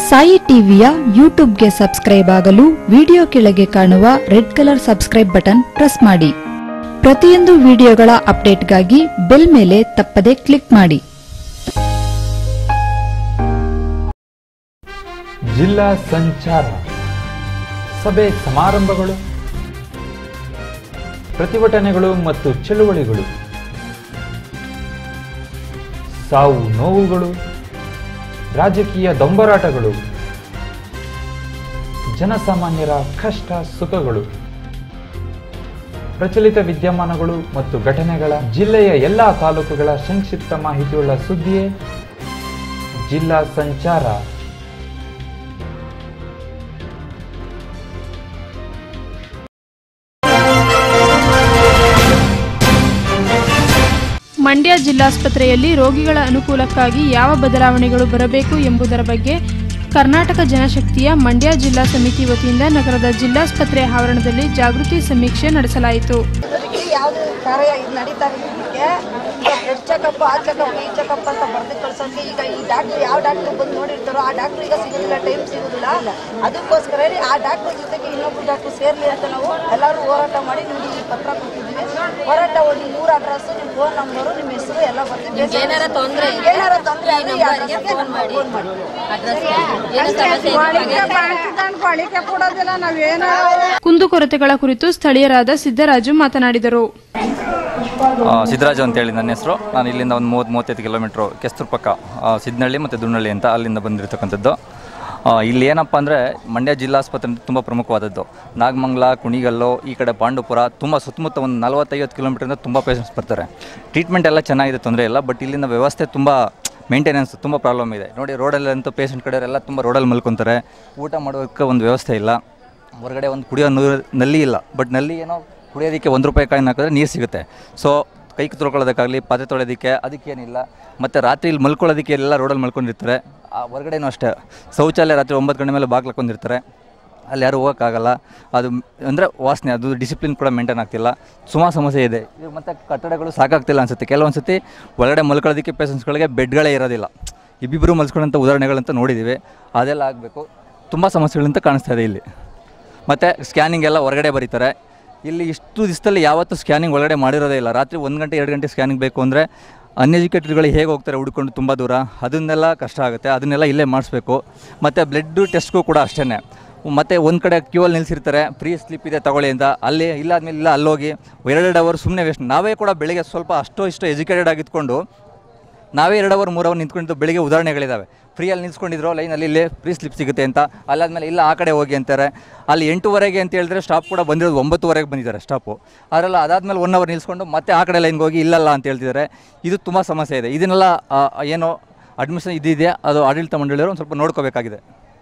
ಸಾಯಿ ಟಿವಿಯ ಯೂಟ್ಯೂಬ್ಗೆ ಸಬ್ಸ್ಕ್ರೈಬ್ ಆಗಲು ವಿಡಿಯೋ ಕೆಳಗೆ ಕಾಣುವ red colour subscribe button press ಮಾಡಿ ಪ್ರತಿಯೊಂದು ವಿಡಿಯೋಗಳ ಅಪ್ಡೇಟ್ಗಾಗಿ ಬೆಲ್ ಮೇಲೆ ತಪ್ಪದೆ ಕ್ಲಿಕ್ ಮಾಡಿ ಜಿಲ್ಲಾ ಸಂಚಾರ ಸಭೆ ಸಮಾರಂಭಗಳು ಪ್ರತಿಭಟನೆಗಳು ಮತ್ತು ಚಳುವಳಿಗಳು ಸಾವು ನೋವುಗಳು ರಾಜಕೀಯ ದೊಂಬರಾಟಗಳು ಜನಸಾಮಾನ್ಯರ ಕಷ್ಟ ಸುಖಗಳು ಪ್ರಚಲಿತ ವಿದ್ಯಮಾನಗಳು ಮತ್ತು ಘಟನೆಗಳ ಜಿಲ್ಲೆಯ ಎಲ್ಲಾ ತಾಲೂಕುಗಳ ಸಂಕ್ಷಿಪ್ತ ಮಾಹಿತಿಯುಳ್ಳ ಸುದ್ದಿಯೇ ಜಿಲ್ಲಾ ಸಂಚಾರ ಮಂಡ್ಯ ಜಿಲ್ಲಾಸ್ಪತ್ರೆಯಲ್ಲಿ ರೋಗಿಗಳ ಅನುಕೂಲಕ್ಕಾಗಿ ಯಾವ ಬದಲಾವಣೆಗಳು ಬರಬೇಕು ಎಂಬುದರ ಬಗ್ಗೆ ಕರ್ನಾಟಕ ಜನಶಕ್ತಿಯ ಮಂಡ್ಯ ಜಿಲ್ಲಾ ಸಮಿತಿ ವತಿಯಿಂದ ನಗರದ ಜಿಲ್ಲಾಸ್ಪತ್ರೆ ಆವರಣದಲ್ಲಿ ಜಾಗೃತಿ ಸಮೀಕ್ಷೆ ನಡೆಸಲಾಯಿತು ಇಲ್ಲಿ ಯಾವುದು ಕಾರ್ಯ ಇದು ನಡೀತಾ ಇರೋದಕ್ಕೆ ಈಗ ಬ್ಲಡ್ ಚೆಕಪ್ ಆ ಚೆಕಪ್ ಈ ಚೆಕಪ್ ಅಂತ ಬರ್ದು ಕಳ್ಸೋಕೆ ಈಗ ಈ ಡಾಕ್ಟರ್ ಯಾವ ಡಾಕ್ಟರ್ ಬಂದು ನೋಡಿರ್ತಾರೋ ಆ ಡಾಕ್ಟರ್ ಈಗ ಸಿಗೋದಿಲ್ಲ ಟೈಮ್ ಸಿಗೋದಿಲ್ಲ ಅದಕ್ಕೋಸ್ಕರ ಆ ಡಾಕ್ಟರ್ ಜೊತೆಗೆ ಇನ್ನೊಬ್ರು ಡಾಕ್ಟರ್ ಸೇರ್ಲಿ ಅಂತ ನಾವು ಎಲ್ಲರೂ ಹೋರಾಟ ಮಾಡಿ ನಿಮ್ಗೆ ಈ ಪತ್ರ ಕೊಟ್ಟಿದ್ದೀವಿ ಹೋರಾಟ ಒಂದು ಮೂರು ಅಡ್ರೆಸ್ ನಿಮ್ಮ ಫೋನ್ ನಂಬರು ನಿಮ್ಮ ಹೆಸರು ಎಲ್ಲ ಬರ್ತೀವಿ ಏನಾರ ತೊಂದ್ರೆ ಏನಾರ ತೊಂದರೆ ಈ ನಂಬರ್ಗೆ ಫೋನ್ ಮಾಡಿ ಫೋನ್ ಮಾಡಿ ಅಡ್ರೆಸ್ಗೆ ಏನು ಸಮಸ್ಯೆ ಬಾಳಿಕೆ ಕೊಡೋದಿಲ್ಲ ನಾವೇನೋ ಕುಂದುಕೊರತೆಗಳ ಕುರಿತು ಸ್ಥಳೀಯರಾದ ಸಿದ್ದರಾಜು ಮಾತನಾಡಿದರು ಆ, ಸಿದ್ದರಾಜು ಅಂತೇಳಿ ನನ್ನ ಹೆಸರು ನಾನು ಇಲ್ಲಿಂದ ಒಂದು ಮೂವತ್ತು ಮೂವತ್ತೈದು ಕಿಲೋಮೀಟ್ರು ಕೆಸ್ತೂರು ಪಕ್ಕ ಆ, ಸಿದ್ನಹಳ್ಳಿ ಮತ್ತು ದುನ್ನಳ್ಳಿ ಅಂತ ಅಲ್ಲಿಂದ ಬಂದಿರತಕ್ಕಂಥದ್ದು ಆ, ಇಲ್ಲಿ ಏನಪ್ಪ ಅಂದರೆ ಮಂಡ್ಯ ಜಿಲ್ಲಾಸ್ಪತ್ರೆ ಅಂತ ತುಂಬ ಪ್ರಮುಖವಾದದ್ದು ನಾಗಮಂಗಲ ಕುಣಿಗಲ್ಲು ಈ ಕಡೆ ಪಾಂಡುಪುರ ತುಂಬ ಸುತ್ತಮುತ್ತ ಒಂದು ನಲವತ್ತೈವತ್ತು ಕಿಲೋಮೀಟ್ರಿಂದ ತುಂಬ ಪೇಷಂಟ್ಸ್ ಬರ್ತಾರೆ ಟ್ರೀಟ್ಮೆಂಟ್ ಎಲ್ಲ ಚೆನ್ನಾಗಿದೆ ತೊಂದರೆ ಇಲ್ಲ ಬಟ್ ಇಲ್ಲಿಂದ ವ್ಯವಸ್ಥೆ ತುಂಬ ಮೇಂಟೆನೆನ್ಸ್ ತುಂಬ ಪ್ರಾಬ್ಲಮ್ ಇದೆ ನೋಡಿ ರೋಡಲ್ಲಂತೂ ಪೇಷಂಟ್ ಕಡೆಯವರೆಲ್ಲ ತುಂಬ ರೋಡಲ್ಲಿ ಮಲ್ಕೊತಾರೆ ಊಟ ಮಾಡೋದಕ್ಕೆ ಒಂದು ವ್ಯವಸ್ಥೆ ಇಲ್ಲ ಹೊರಗಡೆ ಒಂದು ಕುಡಿಯೋ ನೀರು ನಲ್ಲಿ ಇಲ್ಲ ಬಟ್ ನಲ್ಲಿ ಏನೋ ಕುಡಿಯೋದಕ್ಕೆ ಒಂದು ರೂಪಾಯಿ ಕಾಯಿನ್ ಹಾಕಿದ್ರೆ ನೀರು ಸಿಗುತ್ತೆ ಸೊ ಕೈ ತೊಳ್ಕೊಳ್ಳೋದಕ್ಕಾಗಲಿ ಪಾತ್ರೆ ತೊಳೆಯೋದಕ್ಕೆ ಅದಕ್ಕೇನಿಲ್ಲ ಮತ್ತು ರಾತ್ರಿ ಇಲ್ಲಿ ಮಲ್ಕೊಳ್ಳೋದಕ್ಕೆ ಎಲ್ಲ ರೋಡಲ್ಲಿ ಮಲ್ಕೊಂಡಿರ್ತಾರೆ ಆ ಹೊರಗಡೆನೂ ಅಷ್ಟೇ ಶೌಚಾಲಯ ರಾತ್ರಿ ಒಂಬತ್ತು ಗಂಟೆ ಮೇಲೆ ಬಾಗ್ಲು ಹಾಕೊಂಡಿರ್ತಾರೆ ಅಲ್ಲಿ ಯಾರು ಹೋಗೋಕ್ಕಾಗಲ್ಲ ಅದು ಅಂದರೆ ವಾಸನೆ ಅದು ಡಿಸಿಪ್ಲಿನ್ ಕೂಡ ಮೇಂಟೈನ್ ಆಗ್ತಿಲ್ಲ ಸುಮಾರು ಸಮಸ್ಯೆ ಇದೆ ಇದು ಮತ್ತು ಕಟ್ಟಡಗಳು ಸಾಕಾಗ್ತಿಲ್ಲ ಅನಿಸುತ್ತೆ ಕೆಲವೊಂದು ಸತಿ ಒಳಗಡೆ ಮಲ್ಕೊಳ್ಳೋದಕ್ಕೆ ಪೇಷಂಟ್ಸ್ಗಳಿಗೆ ಬೆಡ್ಗಳೇ ಇರೋದಿಲ್ಲ ಇಬ್ಬಿಬ್ಬರು ಮಲ್ಸ್ಕೊಳ್ಳೋಂಥ ಉದಾಹರಣೆಗಳಂತ ನೋಡಿದ್ದೀವಿ ಅದೆಲ್ಲ ಆಗಬೇಕು ತುಂಬ ಸಮಸ್ಯೆಗಳಂತ ಕಾಣಿಸ್ತಾ ಇದೆ ಇಲ್ಲಿ ಮತ್ತು ಸ್ಕ್ಯಾನಿಂಗ್ ಎಲ್ಲ ಹೊರಗಡೆ ಬರೀತಾರೆ ಇಲ್ಲಿ ಇಷ್ಟು ದಿವಸದಲ್ಲಿ ಯಾವತ್ತೂ ಸ್ಕ್ಯಾನಿಂಗ್ ಒಳಗಡೆ ಮಾಡಿರೋದೇ ಇಲ್ಲ ರಾತ್ರಿ ಒಂದು ಗಂಟೆ ಎರಡು ಗಂಟೆ ಸ್ಕ್ಯಾನಿಂಗ್ ಬೇಕು ಅಂದರೆ ಅನ್ಎಜುಕೇಟೆಡ್ಗಳು ಹೇಗೆ ಹೋಗ್ತಾರೆ ಹುಡ್ಕೊಂಡು ತುಂಬ ದೂರ ಅದನ್ನೆಲ್ಲ ಕಷ್ಟ ಆಗುತ್ತೆ ಅದನ್ನೆಲ್ಲ ಇಲ್ಲೇ ಮಾಡಿಸ್ಬೇಕು ಮತ್ತು ಬ್ಲಡ್ಡು ಟೆಸ್ಟ್ಗೂ ಕೂಡ ಅಷ್ಟೇ ಮತ್ತು ಒಂದು ಕಡೆ ಕ್ಯೂ ಅಲ್ಲಿ ನಿಲ್ಲಿಸಿರ್ತಾರೆ ಫ್ರೀ ಸ್ಲಿಪ್ ಇದೆ ತಗೊಳ್ಳಿ ಅಂತ ಅಲ್ಲಿ ಇಲ್ಲಾದ್ಮೇಲೆ ಇಲ್ಲ ಅಲ್ಲೋಗಿ ಎರಡೆರಡು ಅವರ್ ಸುಮ್ಮನೆ ವೇಸ್ಟ್ ನಾವೇ ಕೂಡ ಬೆಳಿಗ್ಗೆ ಸ್ವಲ್ಪ ಅಷ್ಟೋ ಇಷ್ಟೋ ಎಜುಕೇಟೆಡ್ ಆಗಿದ್ಕೊಂಡು ನಾವೇ ಎರಡು ಅವರ್ ಮೂರು ಅವರ್ ನಿಂತ್ಕೊಂಡಿದ್ದು ಬೆಳಿಗ್ಗೆ ಉದಾಹರಣೆಗಳಿದ್ದಾವೆ ಫ್ರೀಯಲ್ಲಿ ನಿಂತ್ಕೊಂಡಿದ್ರು ಲೈನಲ್ಲಿ ಇಲ್ಲೇ ಫ್ರೀ ಸ್ಲಿಪ್ ಸಿಗುತ್ತೆ ಅಂತ ಅಲ್ಲಾದ್ಮೇಲೆ ಇಲ್ಲ ಆ ಕಡೆ ಹೋಗಿ ಅಂತಾರೆ ಅಲ್ಲಿ ಎಂಟೂವರೆಗೆ ಅಂತ ಹೇಳಿದ್ರೆ ಸ್ಟಾಪ್ ಕೂಡ ಬಂದಿರೋದು ಒಂಬತ್ತುವರೆಗೆ ಬಂದಿದ್ದಾರೆ ಸ್ಟಾಪು ಅದರೆಲ್ಲ ಅದಾದಮೇಲೆ ಒನ್ ಅವರ್ ನಿಲ್ಸ್ಕೊಂಡು ಮತ್ತೆ ಆ ಕಡೆ ಲೈನ್ಗೆ ಹೋಗಿ ಇಲ್ಲಲ್ಲ ಅಂತ ಹೇಳ್ತಿದ್ದಾರೆ ಇದು ತುಂಬ ಸಮಸ್ಯೆ ಇದೆ ಇದನ್ನೆಲ್ಲ ಆ, ಏನೋ ಅಡ್ಮಿಷನ್ ಇದಿದೆ ಅದು ಆಡಳಿತ ಮಂಡಳಿಯವರು ಒಂದು ಸ್ವಲ್ಪ ನೋಡ್ಕೋಬೇಕಾಗಿದೆ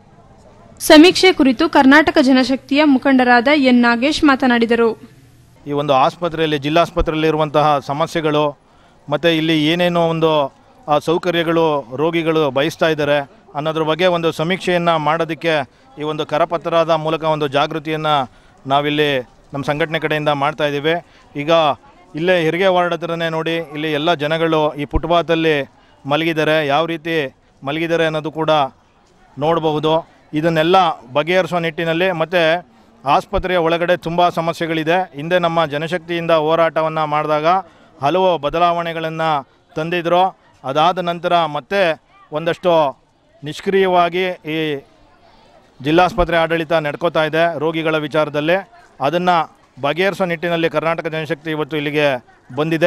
ಸಮೀಕ್ಷೆ ಕುರಿತು ಕರ್ನಾಟಕ ಜನಶಕ್ತಿಯ ಮುಖಂಡರಾದ ಎನ್ ನಾಗೇಶ್ ಮಾತನಾಡಿದರು ಈ ಒಂದು ಆಸ್ಪತ್ರೆಯಲ್ಲಿ ಜಿಲ್ಲಾಸ್ಪತ್ರೆಯಲ್ಲಿ ಇರುವಂತಹ ಸಮಸ್ಯೆಗಳು ಮತ್ತು ಇಲ್ಲಿ ಏನೇನೋ ಒಂದು ಆ, ಸೌಕರ್ಯಗಳು ರೋಗಿಗಳು ಬಯಸ್ತಾ ಇದ್ದಾರೆ ಅನ್ನೋದ್ರ ಬಗ್ಗೆ ಒಂದು ಸಮೀಕ್ಷೆಯನ್ನು ಮಾಡೋದಕ್ಕೆ ಈ ಒಂದು ಕರಪತ್ರದ ಮೂಲಕ ಒಂದು ಜಾಗೃತಿಯನ್ನು ನಾವಿಲ್ಲಿ ನಮ್ಮ ಸಂಘಟನೆ ಕಡೆಯಿಂದ ಮಾಡ್ತಾ ಇದ್ದೀವಿ ಈಗ ಇಲ್ಲೇ ಹೆರಿಗೆ ವಾರ್ಡ್ ಹತ್ರನೇ ನೋಡಿ ಇಲ್ಲಿ ಎಲ್ಲ ಜನಗಳು ಈ ಫುಟ್ಪಾತಲ್ಲಿ ಮಲಗಿದ್ದಾರೆ ಯಾವ ರೀತಿ ಮಲಗಿದ್ದಾರೆ ಅನ್ನೋದು ಕೂಡ ನೋಡಬಹುದು ಇದನ್ನೆಲ್ಲ ಬಗೆಹರಿಸುವ ನಿಟ್ಟಿನಲ್ಲಿ ಮತ್ತು ಆಸ್ಪತ್ರೆಯ ಒಳಗಡೆ ತುಂಬ ಸಮಸ್ಯೆಗಳಿದೆ ಹಿಂದೆ ನಮ್ಮ ಜನಶಕ್ತಿಯಿಂದ ಹೋರಾಟವನ್ನು ಮಾಡಿದಾಗ ಹಲವು ಬದಲಾವಣೆಗಳನ್ನು ತಂದಿದ್ರು ಅದಾದ ನಂತರ ಮತ್ತೆ ಒಂದಷ್ಟು ನಿಷ್ಕ್ರಿಯವಾಗಿ ಈ ಜಿಲ್ಲಾಸ್ಪತ್ರೆ ಆಡಳಿತ ನಡ್ಕೋತಾ ಇದೆ ರೋಗಿಗಳ ವಿಚಾರದಲ್ಲಿ ಅದನ್ನು ಬಗೆಹರಿಸೋ ನಿಟ್ಟಿನಲ್ಲಿ ಕರ್ನಾಟಕ ಜನಶಕ್ತಿ ಇವತ್ತು ಇಲ್ಲಿಗೆ ಬಂದಿದೆ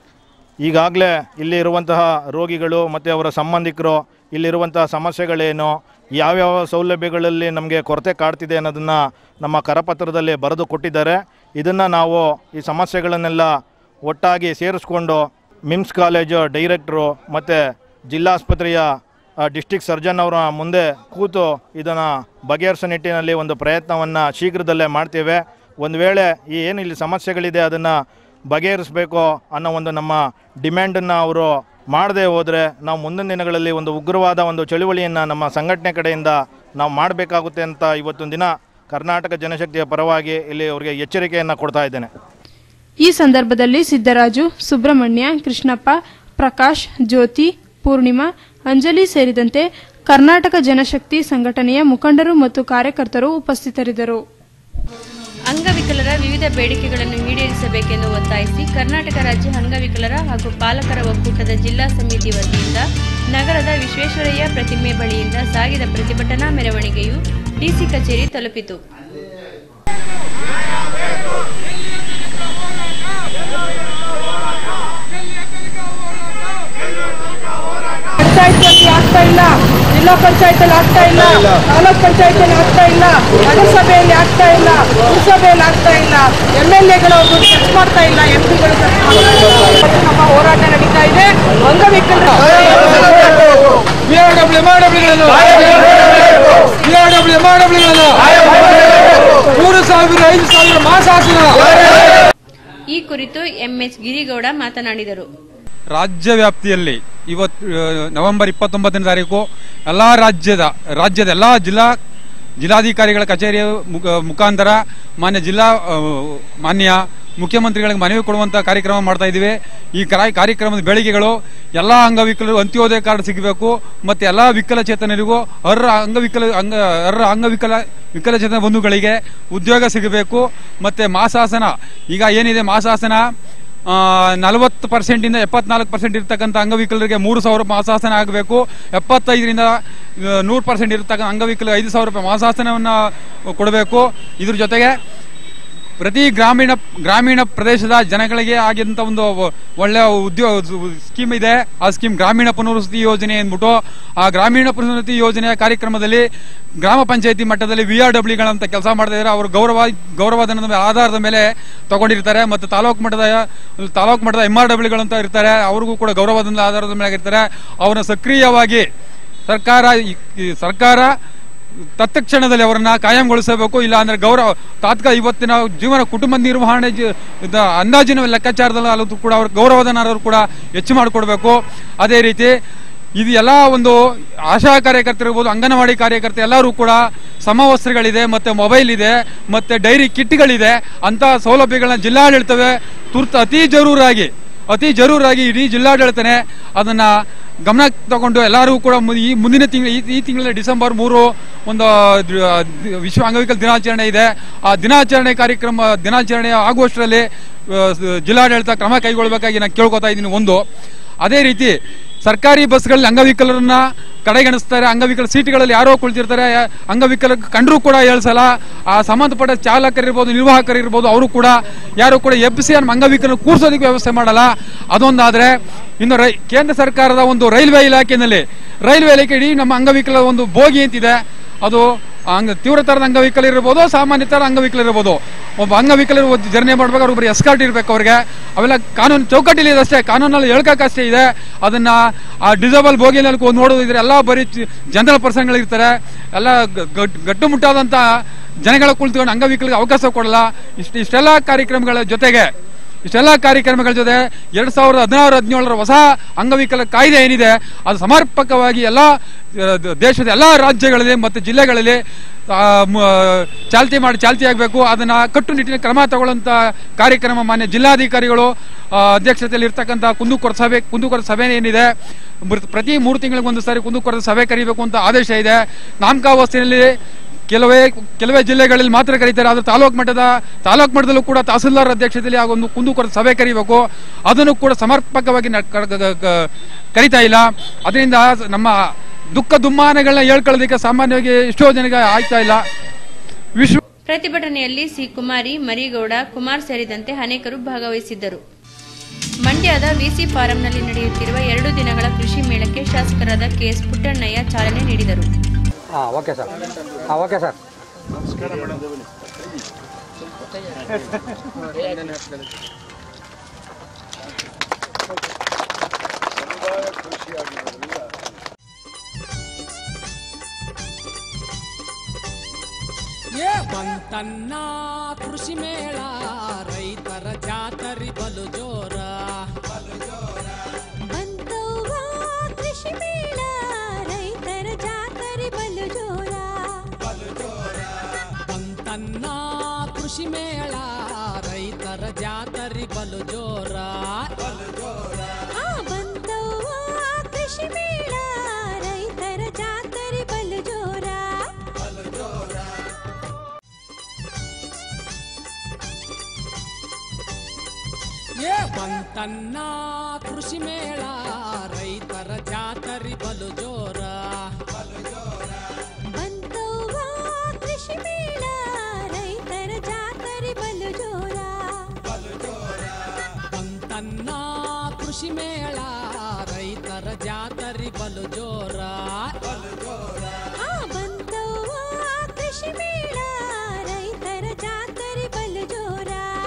ಈಗಾಗಲೇ ಇಲ್ಲಿ ಇರುವಂತಹ ರೋಗಿಗಳು ಮತ್ತು ಅವರ ಸಂಬಂಧಿಕರು ಇಲ್ಲಿರುವಂತಹ ಸಮಸ್ಯೆಗಳೇನು ಯಾವ್ಯಾವ ಸೌಲಭ್ಯಗಳಲ್ಲಿ ನಮಗೆ ಕೊರತೆ ಕಾಡ್ತಿದೆ ಅನ್ನೋದನ್ನು ನಮ್ಮ ಕರಪತ್ರದಲ್ಲಿ ಬರೆದು ಕೊಟ್ಟಿದ್ದಾರೆ ಇದನ್ನು ನಾವು ಈ ಸಮಸ್ಯೆಗಳನ್ನೆಲ್ಲ ಒಟ್ಟಾಗಿ ಸೇರಿಸ್ಕೊಂಡು ಮಿಮ್ಸ್ ಕಾಲೇಜು ಡೈರೆಕ್ಟ್ರು ಮತ್ತು ಜಿಲ್ಲಾಸ್ಪತ್ರೆಯ ಡಿಸ್ಟಿಕ್ ಸರ್ಜನ್ ಅವರ ಮುಂದೆ ಕೂತು ಇದನ್ನು ಬಗೆಹರಿಸೋ ನಿಟ್ಟಿನಲ್ಲಿ ಒಂದು ಪ್ರಯತ್ನವನ್ನು ಶೀಘ್ರದಲ್ಲೇ ಮಾಡ್ತೇವೆ ಒಂದು ವೇಳೆ ಈ ಏನು ಇಲ್ಲಿ ಸಮಸ್ಯೆಗಳಿದೆ ಅದನ್ನು ಬಗೆಹರಿಸಬೇಕು ಅನ್ನೋ ಒಂದು ನಮ್ಮ ಡಿಮ್ಯಾಂಡನ್ನು ಅವರು ಮಾಡದೇ ಹೋದರೆ ನಾವು ಮುಂದಿನ ದಿನಗಳಲ್ಲಿ ಒಂದು ಉಗ್ರವಾದ ಒಂದು ಚಳುವಳಿಯನ್ನು ನಮ್ಮ ಸಂಘಟನೆ ಕಡೆಯಿಂದ ನಾವು ಮಾಡಬೇಕಾಗುತ್ತೆ ಅಂತ ಇವತ್ತೊಂದು ದಿನ ಕರ್ನಾಟಕ ಜನಶಕ್ತಿಯ ಪರವಾಗಿ ಇಲ್ಲಿ ಅವರಿಗೆ ಎಚ್ಚರಿಕೆಯನ್ನು ಕೊಡ್ತಾ ಇದ್ದೇನೆ ಈ ಸಂದರ್ಭದಲ್ಲಿ ಸಿದ್ದರಾಜು ಸುಬ್ರಹ್ಮಣ್ಯ ಕೃಷ್ಣಪ್ಪ ಪ್ರಕಾಶ್ ಜ್ಯೋತಿ ಪೂರ್ಣಿಮಾ ಅಂಜಲಿ ಸೇರಿದಂತೆ ಕರ್ನಾಟಕ ಜನಶಕ್ತಿ ಸಂಘಟನೆಯ ಮುಖಂಡರು ಮತ್ತು ಕಾರ್ಯಕರ್ತರು ಉಪಸ್ಥಿತರಿದ್ದರು ಅಂಗವಿಕಲರ ವಿವಿಧ ಬೇಡಿಕೆಗಳನ್ನು ಈಡೇರಿಸಬೇಕೆಂದು ಒತ್ತಾಯಿಸಿ ಕರ್ನಾಟಕ ರಾಜ್ಯ ಅಂಗವಿಕಲರ ಹಾಗೂ ಪಾಲಕರ ಒಕ್ಕೂಟದ ಜಿಲ್ಲಾ ಸಮಿತಿ ವತಿಯಿಂದ ನಗರದ ವಿಶ್ವೇಶ್ವರಯ್ಯ ಪ್ರತಿಮೆ ಬಳಿಯಿಂದ ಸಾಗಿದ ಪ್ರತಿಭಟನಾ ಮೆರವಣಿಗೆಯು ಡಿಸಿ ಕಚೇರಿ ತಲುಪಿತು ಪಂಚಾಯತಿಯಲ್ಲಿ ಆಗ್ತಾ ಇಲ್ಲ ಜಿಲ್ಲಾ ಪಂಚಾಯತಲ್ಲಿ ಆಗ್ತಾ ಇಲ್ಲ ತಾಲೂಕ್ ಪಂಚಾಯತಿಯಲ್ಲಿ ಆಗ್ತಾ ಇಲ್ಲ ನಗರಸಭೆಯಲ್ಲಿ ಆಗ್ತಾ ಇಲ್ಲ ಪುರಸಭೆಯಲ್ಲಿ ಆಗ್ತಾ ಇಲ್ಲ ಎಮ್ ಎಲ್ ಎಗಳು ಅವರು ಖರ್ಚು ಮಾಡ್ತಾ ಇಲ್ಲ ಎಂ ಪಿಗಳು ಖರ್ಚು ಮಾಡ್ತಾ ಇಲ್ಲ ಇವತ್ತು ನಮ್ಮ ಹೋರಾಟ ನಡೀತಾ ಇದೆ ಅಂಗವಿಕಲರು ಮೂರು ಸಾವಿರ ಐದು ಸಾವಿರ ಮಾಸಾಸನ ಈ ಕುರಿತು ಎಂಎಚ್ ಗಿರಿಗೌಡ ಮಾತನಾಡಿದರು ರಾಜ್ಯ ವ್ಯಾಪ್ತಿಯಲ್ಲಿ ಇವತ್ತು ಆ, ನವೆಂಬರ್ ಇಪ್ಪತ್ತೊಂಬತ್ತನೇ ತಾರೀಕು ಎಲ್ಲ ರಾಜ್ಯದ ರಾಜ್ಯದ ಎಲ್ಲ ಜಿಲ್ಲಾ ಜಿಲ್ಲಾಧಿಕಾರಿಗಳ ಕಚೇರಿಯ ಮುಖ- ಮುಖಾಂತರ ಮಾನ್ಯ ಜಿಲ್ಲಾ ಆ, ಮಾನ್ಯ ಮುಖ್ಯಮಂತ್ರಿಗಳಿಗೆ ಮನವಿ ಕೊಡುವಂತ ಕಾರ್ಯಕ್ರಮ ಮಾಡ್ತಾ ಇದ್ದೀವಿ ಈ ಕರಾ- ಕಾರ್ಯಕ್ರಮದ ಬೆಳಿಗ್ಗೆಗಳು ಎಲ್ಲಾ ಅಂಗವಿಕಲರು ಅಂತ್ಯೋದಯ ಕಾರ್ಡ್ ಸಿಗಬೇಕು ಮತ್ತೆ ಎಲ್ಲಾ ವಿಕಲಚೇತನರಿಗೂ ಅರ್ಹ ಅಂಗವಿಕಲ ಅಂಗ ಅರ್ಹ ಅಂಗವಿಕಲ ವಿಕಲಚೇತನ ಬಂಧುಗಳಿಗೆ ಉದ್ಯೋಗ ಸಿಗಬೇಕು ಮತ್ತೆ ಮಾಸಾಸನ ಈಗ ಏನಿದೆ ಮಾಸಾಸನ ನಲವತ್ತು ಪರ್ಸೆಂಟ್ ಇಂದ ಎಪ್ಪತ್ನಾಲ್ಕು ಪರ್ಸೆಂಟ್ ಇರ್ತಕ್ಕಂಥ ಅಂಗವಿಕಲರಿಗೆ ಮೂರು ಸಾವಿರ ರೂಪಾಯಿ ಮಾಸಾಸನ ಆಗಬೇಕು ಎಪ್ಪತ್ತೈದರಿಂದ ನೂರು ಪರ್ಸೆಂಟ್ ಇರ್ತಕ್ಕಂಥ ಅಂಗವಿಕಲ ಐದು ಸಾವಿರ ರೂಪಾಯಿ ಮಾಸಾಸನವನ್ನ ಕೊಡಬೇಕು ಇದ್ರ ಜೊತೆಗೆ ಪ್ರತಿ ಗ್ರಾಮೀಣ ಗ್ರಾಮೀಣ ಪ್ರದೇಶದ ಜನಗಳಿಗೆ ಆಗಿದಂತ ಒಂದು ಒಳ್ಳೆಯ ಉದ್ಯೋಗ ಸ್ಕೀಮ್ ಇದೆ ಆ ಸ್ಕೀಮ್ ಗ್ರಾಮೀಣ ಪುನರ್ವಸತಿ ಯೋಜನೆ ಅಂದ್ಬಿಟ್ಟು ಆ ಗ್ರಾಮೀಣ ಪುನರ್ವಸತಿ ಯೋಜನೆಯ ಕಾರ್ಯಕ್ರಮದಲ್ಲಿ ಗ್ರಾಮ ಪಂಚಾಯತಿ ಮಟ್ಟದಲ್ಲಿ ವಿ ಆರ್ ಡಬ್ಲ್ಯೂಗಳಂತ ಕೆಲಸ ಮಾಡ್ತಾ ಇದ್ದಾರೆ ಅವರು ಗೌರವ ಗೌರವಧನದ ಮೇಲೆ- ಆಧಾರದ ಮೇಲೆ ತಗೊಂಡಿರ್ತಾರೆ ಮತ್ತು ತಾಲೂಕು ಮಟ್ಟದ ತಾಲೂಕು ಮಟ್ಟದ ಎಂ ಆರ್ ಡಬ್ಲ್ಯೂಗಳಂತ ಇರ್ತಾರೆ ಅವ್ರಿಗೂ ಕೂಡ ಗೌರವಧನದ ಆಧಾರದ ಮೇಲೆ ಇರ್ತಾರೆ ಅವರನ್ನ ಸಕ್ರಿಯವಾಗಿ ಸರ್ಕಾರ ಈ- ಈ ಸರ್ಕಾರ ತತ್ಕ್ಷಣದಲ್ಲಿ ಅವರನ್ನ ಕಾಯಂಗೊಳಿಸಬೇಕು ಇಲ್ಲ ಅಂದ್ರೆ ಗೌರವ ತಾತ್ಕಾಲ ಇವತ್ತಿನ ಜೀವನ ಕುಟುಂಬ ನಿರ್ವಹಣೆ ಜಿ- ಇದ ಅಂದಾಜಿನ ಲೆಕ್ಕಾಚಾರದಲ್ಲಿ ಅಲ್ಲೂ ಕೂಡ ಅವ್ರ ಗೌರವಧನ ಕೂಡ ಹೆಚ್ಚು ಮಾಡಿಕೊಡ್ಬೇಕು ಅದೇ ರೀತಿ ಇದು ಎಲ್ಲ ಒಂದು ಆಶಾ ಕಾರ್ಯಕರ್ತರು ಇರ್ಬೋದು ಅಂಗನವಾಡಿ ಕಾರ್ಯಕರ್ತ ಎಲ್ಲರೂ ಕೂಡ ಸಮವಸ್ತ್ರಗಳಿದೆ ಮತ್ತೆ ಮೊಬೈಲ್ ಇದೆ ಮತ್ತೆ ಡೈರಿ ಕಿಟ್ಗಳಿದೆ ಅಂತ ಸೌಲಭ್ಯಗಳನ್ನ ಜಿಲ್ಲಾಡಳಿತವೇ ತುರ್ತು ಅತಿ ಜರೂರಾಗಿ ಅತಿ ಜರೂರಾಗಿ ಇಡೀ ಜಿಲ್ಲಾಡಳಿತನೇ ಅದನ್ನ ಗಮನ ತಗೊಂಡು ಎಲ್ಲರೂ ಕೂಡ ಮು- ಈ ಮುಂದಿನ ತಿಂಗಳು ಈ ತಿಂಗಳ ಡಿಸೆಂಬರ್ ಮೂರು ಒಂದು ದ- ವಿಶ್ವ ಅಂಗವಿಕಲ ದಿನಾಚರಣೆ ಇದೆ ಆ ದಿನಾಚರಣೆ ಕಾರ್ಯಕ್ರಮ ದಿನಾಚರಣೆ ಆಗುವಷ್ಟರಲ್ಲಿ ಆ, ಸ- ಜಿಲ್ಲಾಡಳಿತ ಕ್ರಮ ಕೈಗೊಳ್ಳಬೇಕಾಗಿ ನಾನು ಕೇಳ್ಕೊತಾ ಇದ್ದೀನಿ ಒಂದು ಅದೇ ರೀತಿ ಸರ್ಕಾರಿ ಬಸ್ಗಳಲ್ಲಿ ಅಂಗವಿಕಲರನ್ನ ಕಡೆಗಣಿಸ್ತಾರೆ ಅಂಗವಿಕಲ ಸೀಟ್ಗಳಲ್ಲಿ ಯಾರೋ ಕುಳಿತಿರ್ತಾರೆ ಅಂಗವಿಕಲ ಕಂಡ್ರು ಕೂಡ ಹೇಳ್ಸಲ್ಲ ಆ ಸಂಬಂಧಪಟ್ಟ ಚಾಲಕರಿರ್ಬೋದು ನಿರ್ವಾಹಕರಿರ್ಬೋದು ಅವರು ಕೂಡ ಯಾರು ಕೂಡ ಎಬ್ಬಿಸಿ ಅಂಗವಿಕಲ ಕೂರ್ಸೋದಕ್ಕೆ ವ್ಯವಸ್ಥೆ ಮಾಡಲ್ಲ ಅದೊಂದಾದ್ರೆ ಇನ್ನು ರೈ ಕೇಂದ್ರ ಸರ್ಕಾರದ ಒಂದು ರೈಲ್ವೆ ಇಲಾಖೆಯಲ್ಲಿ ರೈಲ್ವೆ ಇಲಾಖೆ ಇಡೀ ನಮ್ಮ ಅಂಗವಿಕಲ ಒಂದು ಬೋಗಿ ಅಂತಿದೆ ಅದು ಅಂಗ ತೀವ್ರತರದ ಅಂಗವಿಕಲ ಇರ್ಬೋದು ಸಾಮಾನ್ಯ ತರ ಅಂಗವಿಕಲ ಇರ್ಬೋದು ಒಬ್ಬ ಅಂಗವಿಕಲರು ಒಂದು ಜರ್ನಿ ಮಾಡ್ಬೇಕಾದ್ರೆ ಒಬ್ಬರು ಎಸ್ಕಾರ್ಟ್ ಇರ್ಬೇಕು ಅವ್ರಿಗೆ ಅವೆಲ್ಲ ಕಾನೂನು ಚೌಕಟ್ಟಲ್ಲಿ ಇದೆ ಅಷ್ಟೇ ಕಾನೂನಲ್ಲಿ ಹೇಳ್ಕಕ್ಕಷ್ಟೇ ಇದೆ ಅದನ್ನ ಆ ಡಿಸೇಬಲ್ ಬೋಗಿನಲ್ಲಿ ಹೋಗಿ ನೋಡೋದಿದ್ರೆ ಎಲ್ಲ ಬರೀ ಜನರಲ್ ಪರ್ಸನ್ಗಳಿರ್ತಾರೆ ಎಲ್ಲ ಗ- ಗಟ್- ಗಟ್ಟುಮುಟ್ಟಾದಂತ ಜನಗಳ ಕುಳಿತುಕೊಂಡು ಅಂಗವಿಕಲಿಗೆ ಅವಕಾಶ ಕೊಡಲ್ಲ ಇಷ್ಟು ಇಷ್ಟೆಲ್ಲ ಕಾರ್ಯಕ್ರಮಗಳ ಜೊತೆಗೆ ಇಷ್ಟೆಲ್ಲ ಕಾರ್ಯಕ್ರಮಗಳ ಜೊತೆ ಎರಡ್ ಸಾವಿರದ ಹದಿನಾರು ಹದಿನೇಳರ ಹೊಸ ಅಂಗವಿಕಲ ಕಾಯ್ದೆ ಏನಿದೆ ಅದು ಸಮರ್ಪಕವಾಗಿ ಎಲ್ಲ ಆ, ದ- ದೇಶದ ಎಲ್ಲ ರಾಜ್ಯಗಳಲ್ಲಿ ಮತ್ತು ಜಿಲ್ಲೆಗಳಲ್ಲಿ ಆ, ಮ- ಚಾಲ್ತಿ ಮಾಡಿ ಚಾಲ್ತಿ ಆಗಬೇಕು ಅದನ್ನ ಕಟ್ಟುನಿಟ್ಟಿನ ಕ್ರಮ ತಗೊಳ್ಳುವಂತ ಕಾರ್ಯಕ್ರಮ ಮಾನ್ಯ ಜಿಲ್ಲಾಧಿಕಾರಿಗಳು ಆ, ಅಧ್ಯಕ್ಷತೆಯಲ್ಲಿ ಇರ್ತಕ್ಕಂಥ ಕುಂದುಕೊರ ಸಭೆ ಕುಂದುಕೊರ ಸಭೆ ಏನಿದೆ ಮೃತ್- ಪ್ರತಿ ಮೂರು ತಿಂಗಳಿಗೆ ಒಂದು ಸಾರಿ ಕುಂದುಕೊರದ ಸಭೆ ಕರಿಬೇಕು ಅಂತ ಆದೇಶ ಇದೆ ನಾಮಕಾವಸ್ಥೆಯಲ್ಲಿ ಕೆಲವೇ ಕೆಲವೇ ಜಿಲ್ಲೆಗಳಲ್ಲಿ ಮಾತ್ರ ಕರೀತಾರೆ ಆದ್ರೆ ತಾಲೂಕು ಮಟ್ಟದ ತಾಲೂಕು ಮಟ್ಟದಲ್ಲೂ ಕೂಡ ತಹಸೀಲ್ದಾರ್ ಅಧ್ಯಕ್ಷತೆಯಲ್ಲಿ ಆ ಒಂದು ಕುಂದುಕೊರ ಸಭೆ ಕರಿಬೇಕು ಅದನ್ನು ಕೂಡ ಸಮರ್ಪಕವಾಗಿ ನ- ಕ- ಕ- ಕ- ಕರೀತಾ ಇಲ್ಲ ಅದರಿಂದ ನಮ್ಮ ದುಃಖ ದುಮ್ಮಾನಗಳನ್ನ ಹೇಳ್ಕೊಳ್ಳೋದಕ್ಕೆ ಸಾಮಾನ್ಯವಾಗಿ ಎಷ್ಟೋ ಜನಕ್ಕೆ ಆಗ್ತಾ ಇಲ್ಲ ವಿಶ್ವ ಪ್ರತಿಭಟನೆಯಲ್ಲಿ ಸಿ ಕುಮಾರಿ ಮರಿಗೌಡ ಕುಮಾರ್ ಸೇರಿದಂತೆ ಅನೇಕರು ಭಾಗವಹಿಸಿದ್ದರು ಮಂಡ್ಯದ ವಿಸಿ ಫಾರಂನಲ್ಲಿ ನಡೆಯುತ್ತಿರುವ ಎರಡು ದಿನಗಳ ಕೃಷಿ ಮೇಳಕ್ಕೆ ಶಾಸಕರಾದ ಕೆಎಸ್ ಪುಟ್ಟಣ್ಣಯ್ಯ ಚಾಲನೆ ನೀಡಿದರು ಹಾಂ ಓಕೆ ಸರ್ ಹಾಂ ಓಕೆ ಸರ್ ಏ ಬಂತನ್ನ ಕೃಷಿ ಮೇಳ ರೈತರ ಜಾತರಿ ಬಲು ಜೋರ ಬಂತವ್ವ ಕೃಷಿ ಮೇಳ ರೈತರ ಜಾತರಿ ಬಲು ಜೋರ ಬಂತನ್ನ ಕೃಷಿ ಮೇಳ ರೈತರ ಜಾತರಿ ಬಲು ಜೋರ ಆ ಬಂತವ್ವ ಕೃಷಿ ಮೇಳ ರೈತರ ಜಾತರಿ ಬಂತನ್ನ ಕೃಷಿ ಮೇಳ ರೈತರ ಜಾತರಿ ಬಲು ಜೋರ ಬಂತವ್ವ ಕೃಷಿ ಮೇಳ ರೈತರ ಜಾತರಿ ಬಲು ಜೋರ ಬಂತನ್ನ ಕೃಷಿ ಮೇಳ ರೈತರ ಜಾತರಿ ಬಲು ಜೋರ ಆ ಬಂತವ್ವ ಕೃಷಿ ಮೇಳ ರೈತರ ಜಾತರಿ ಬಲು ಜೋರ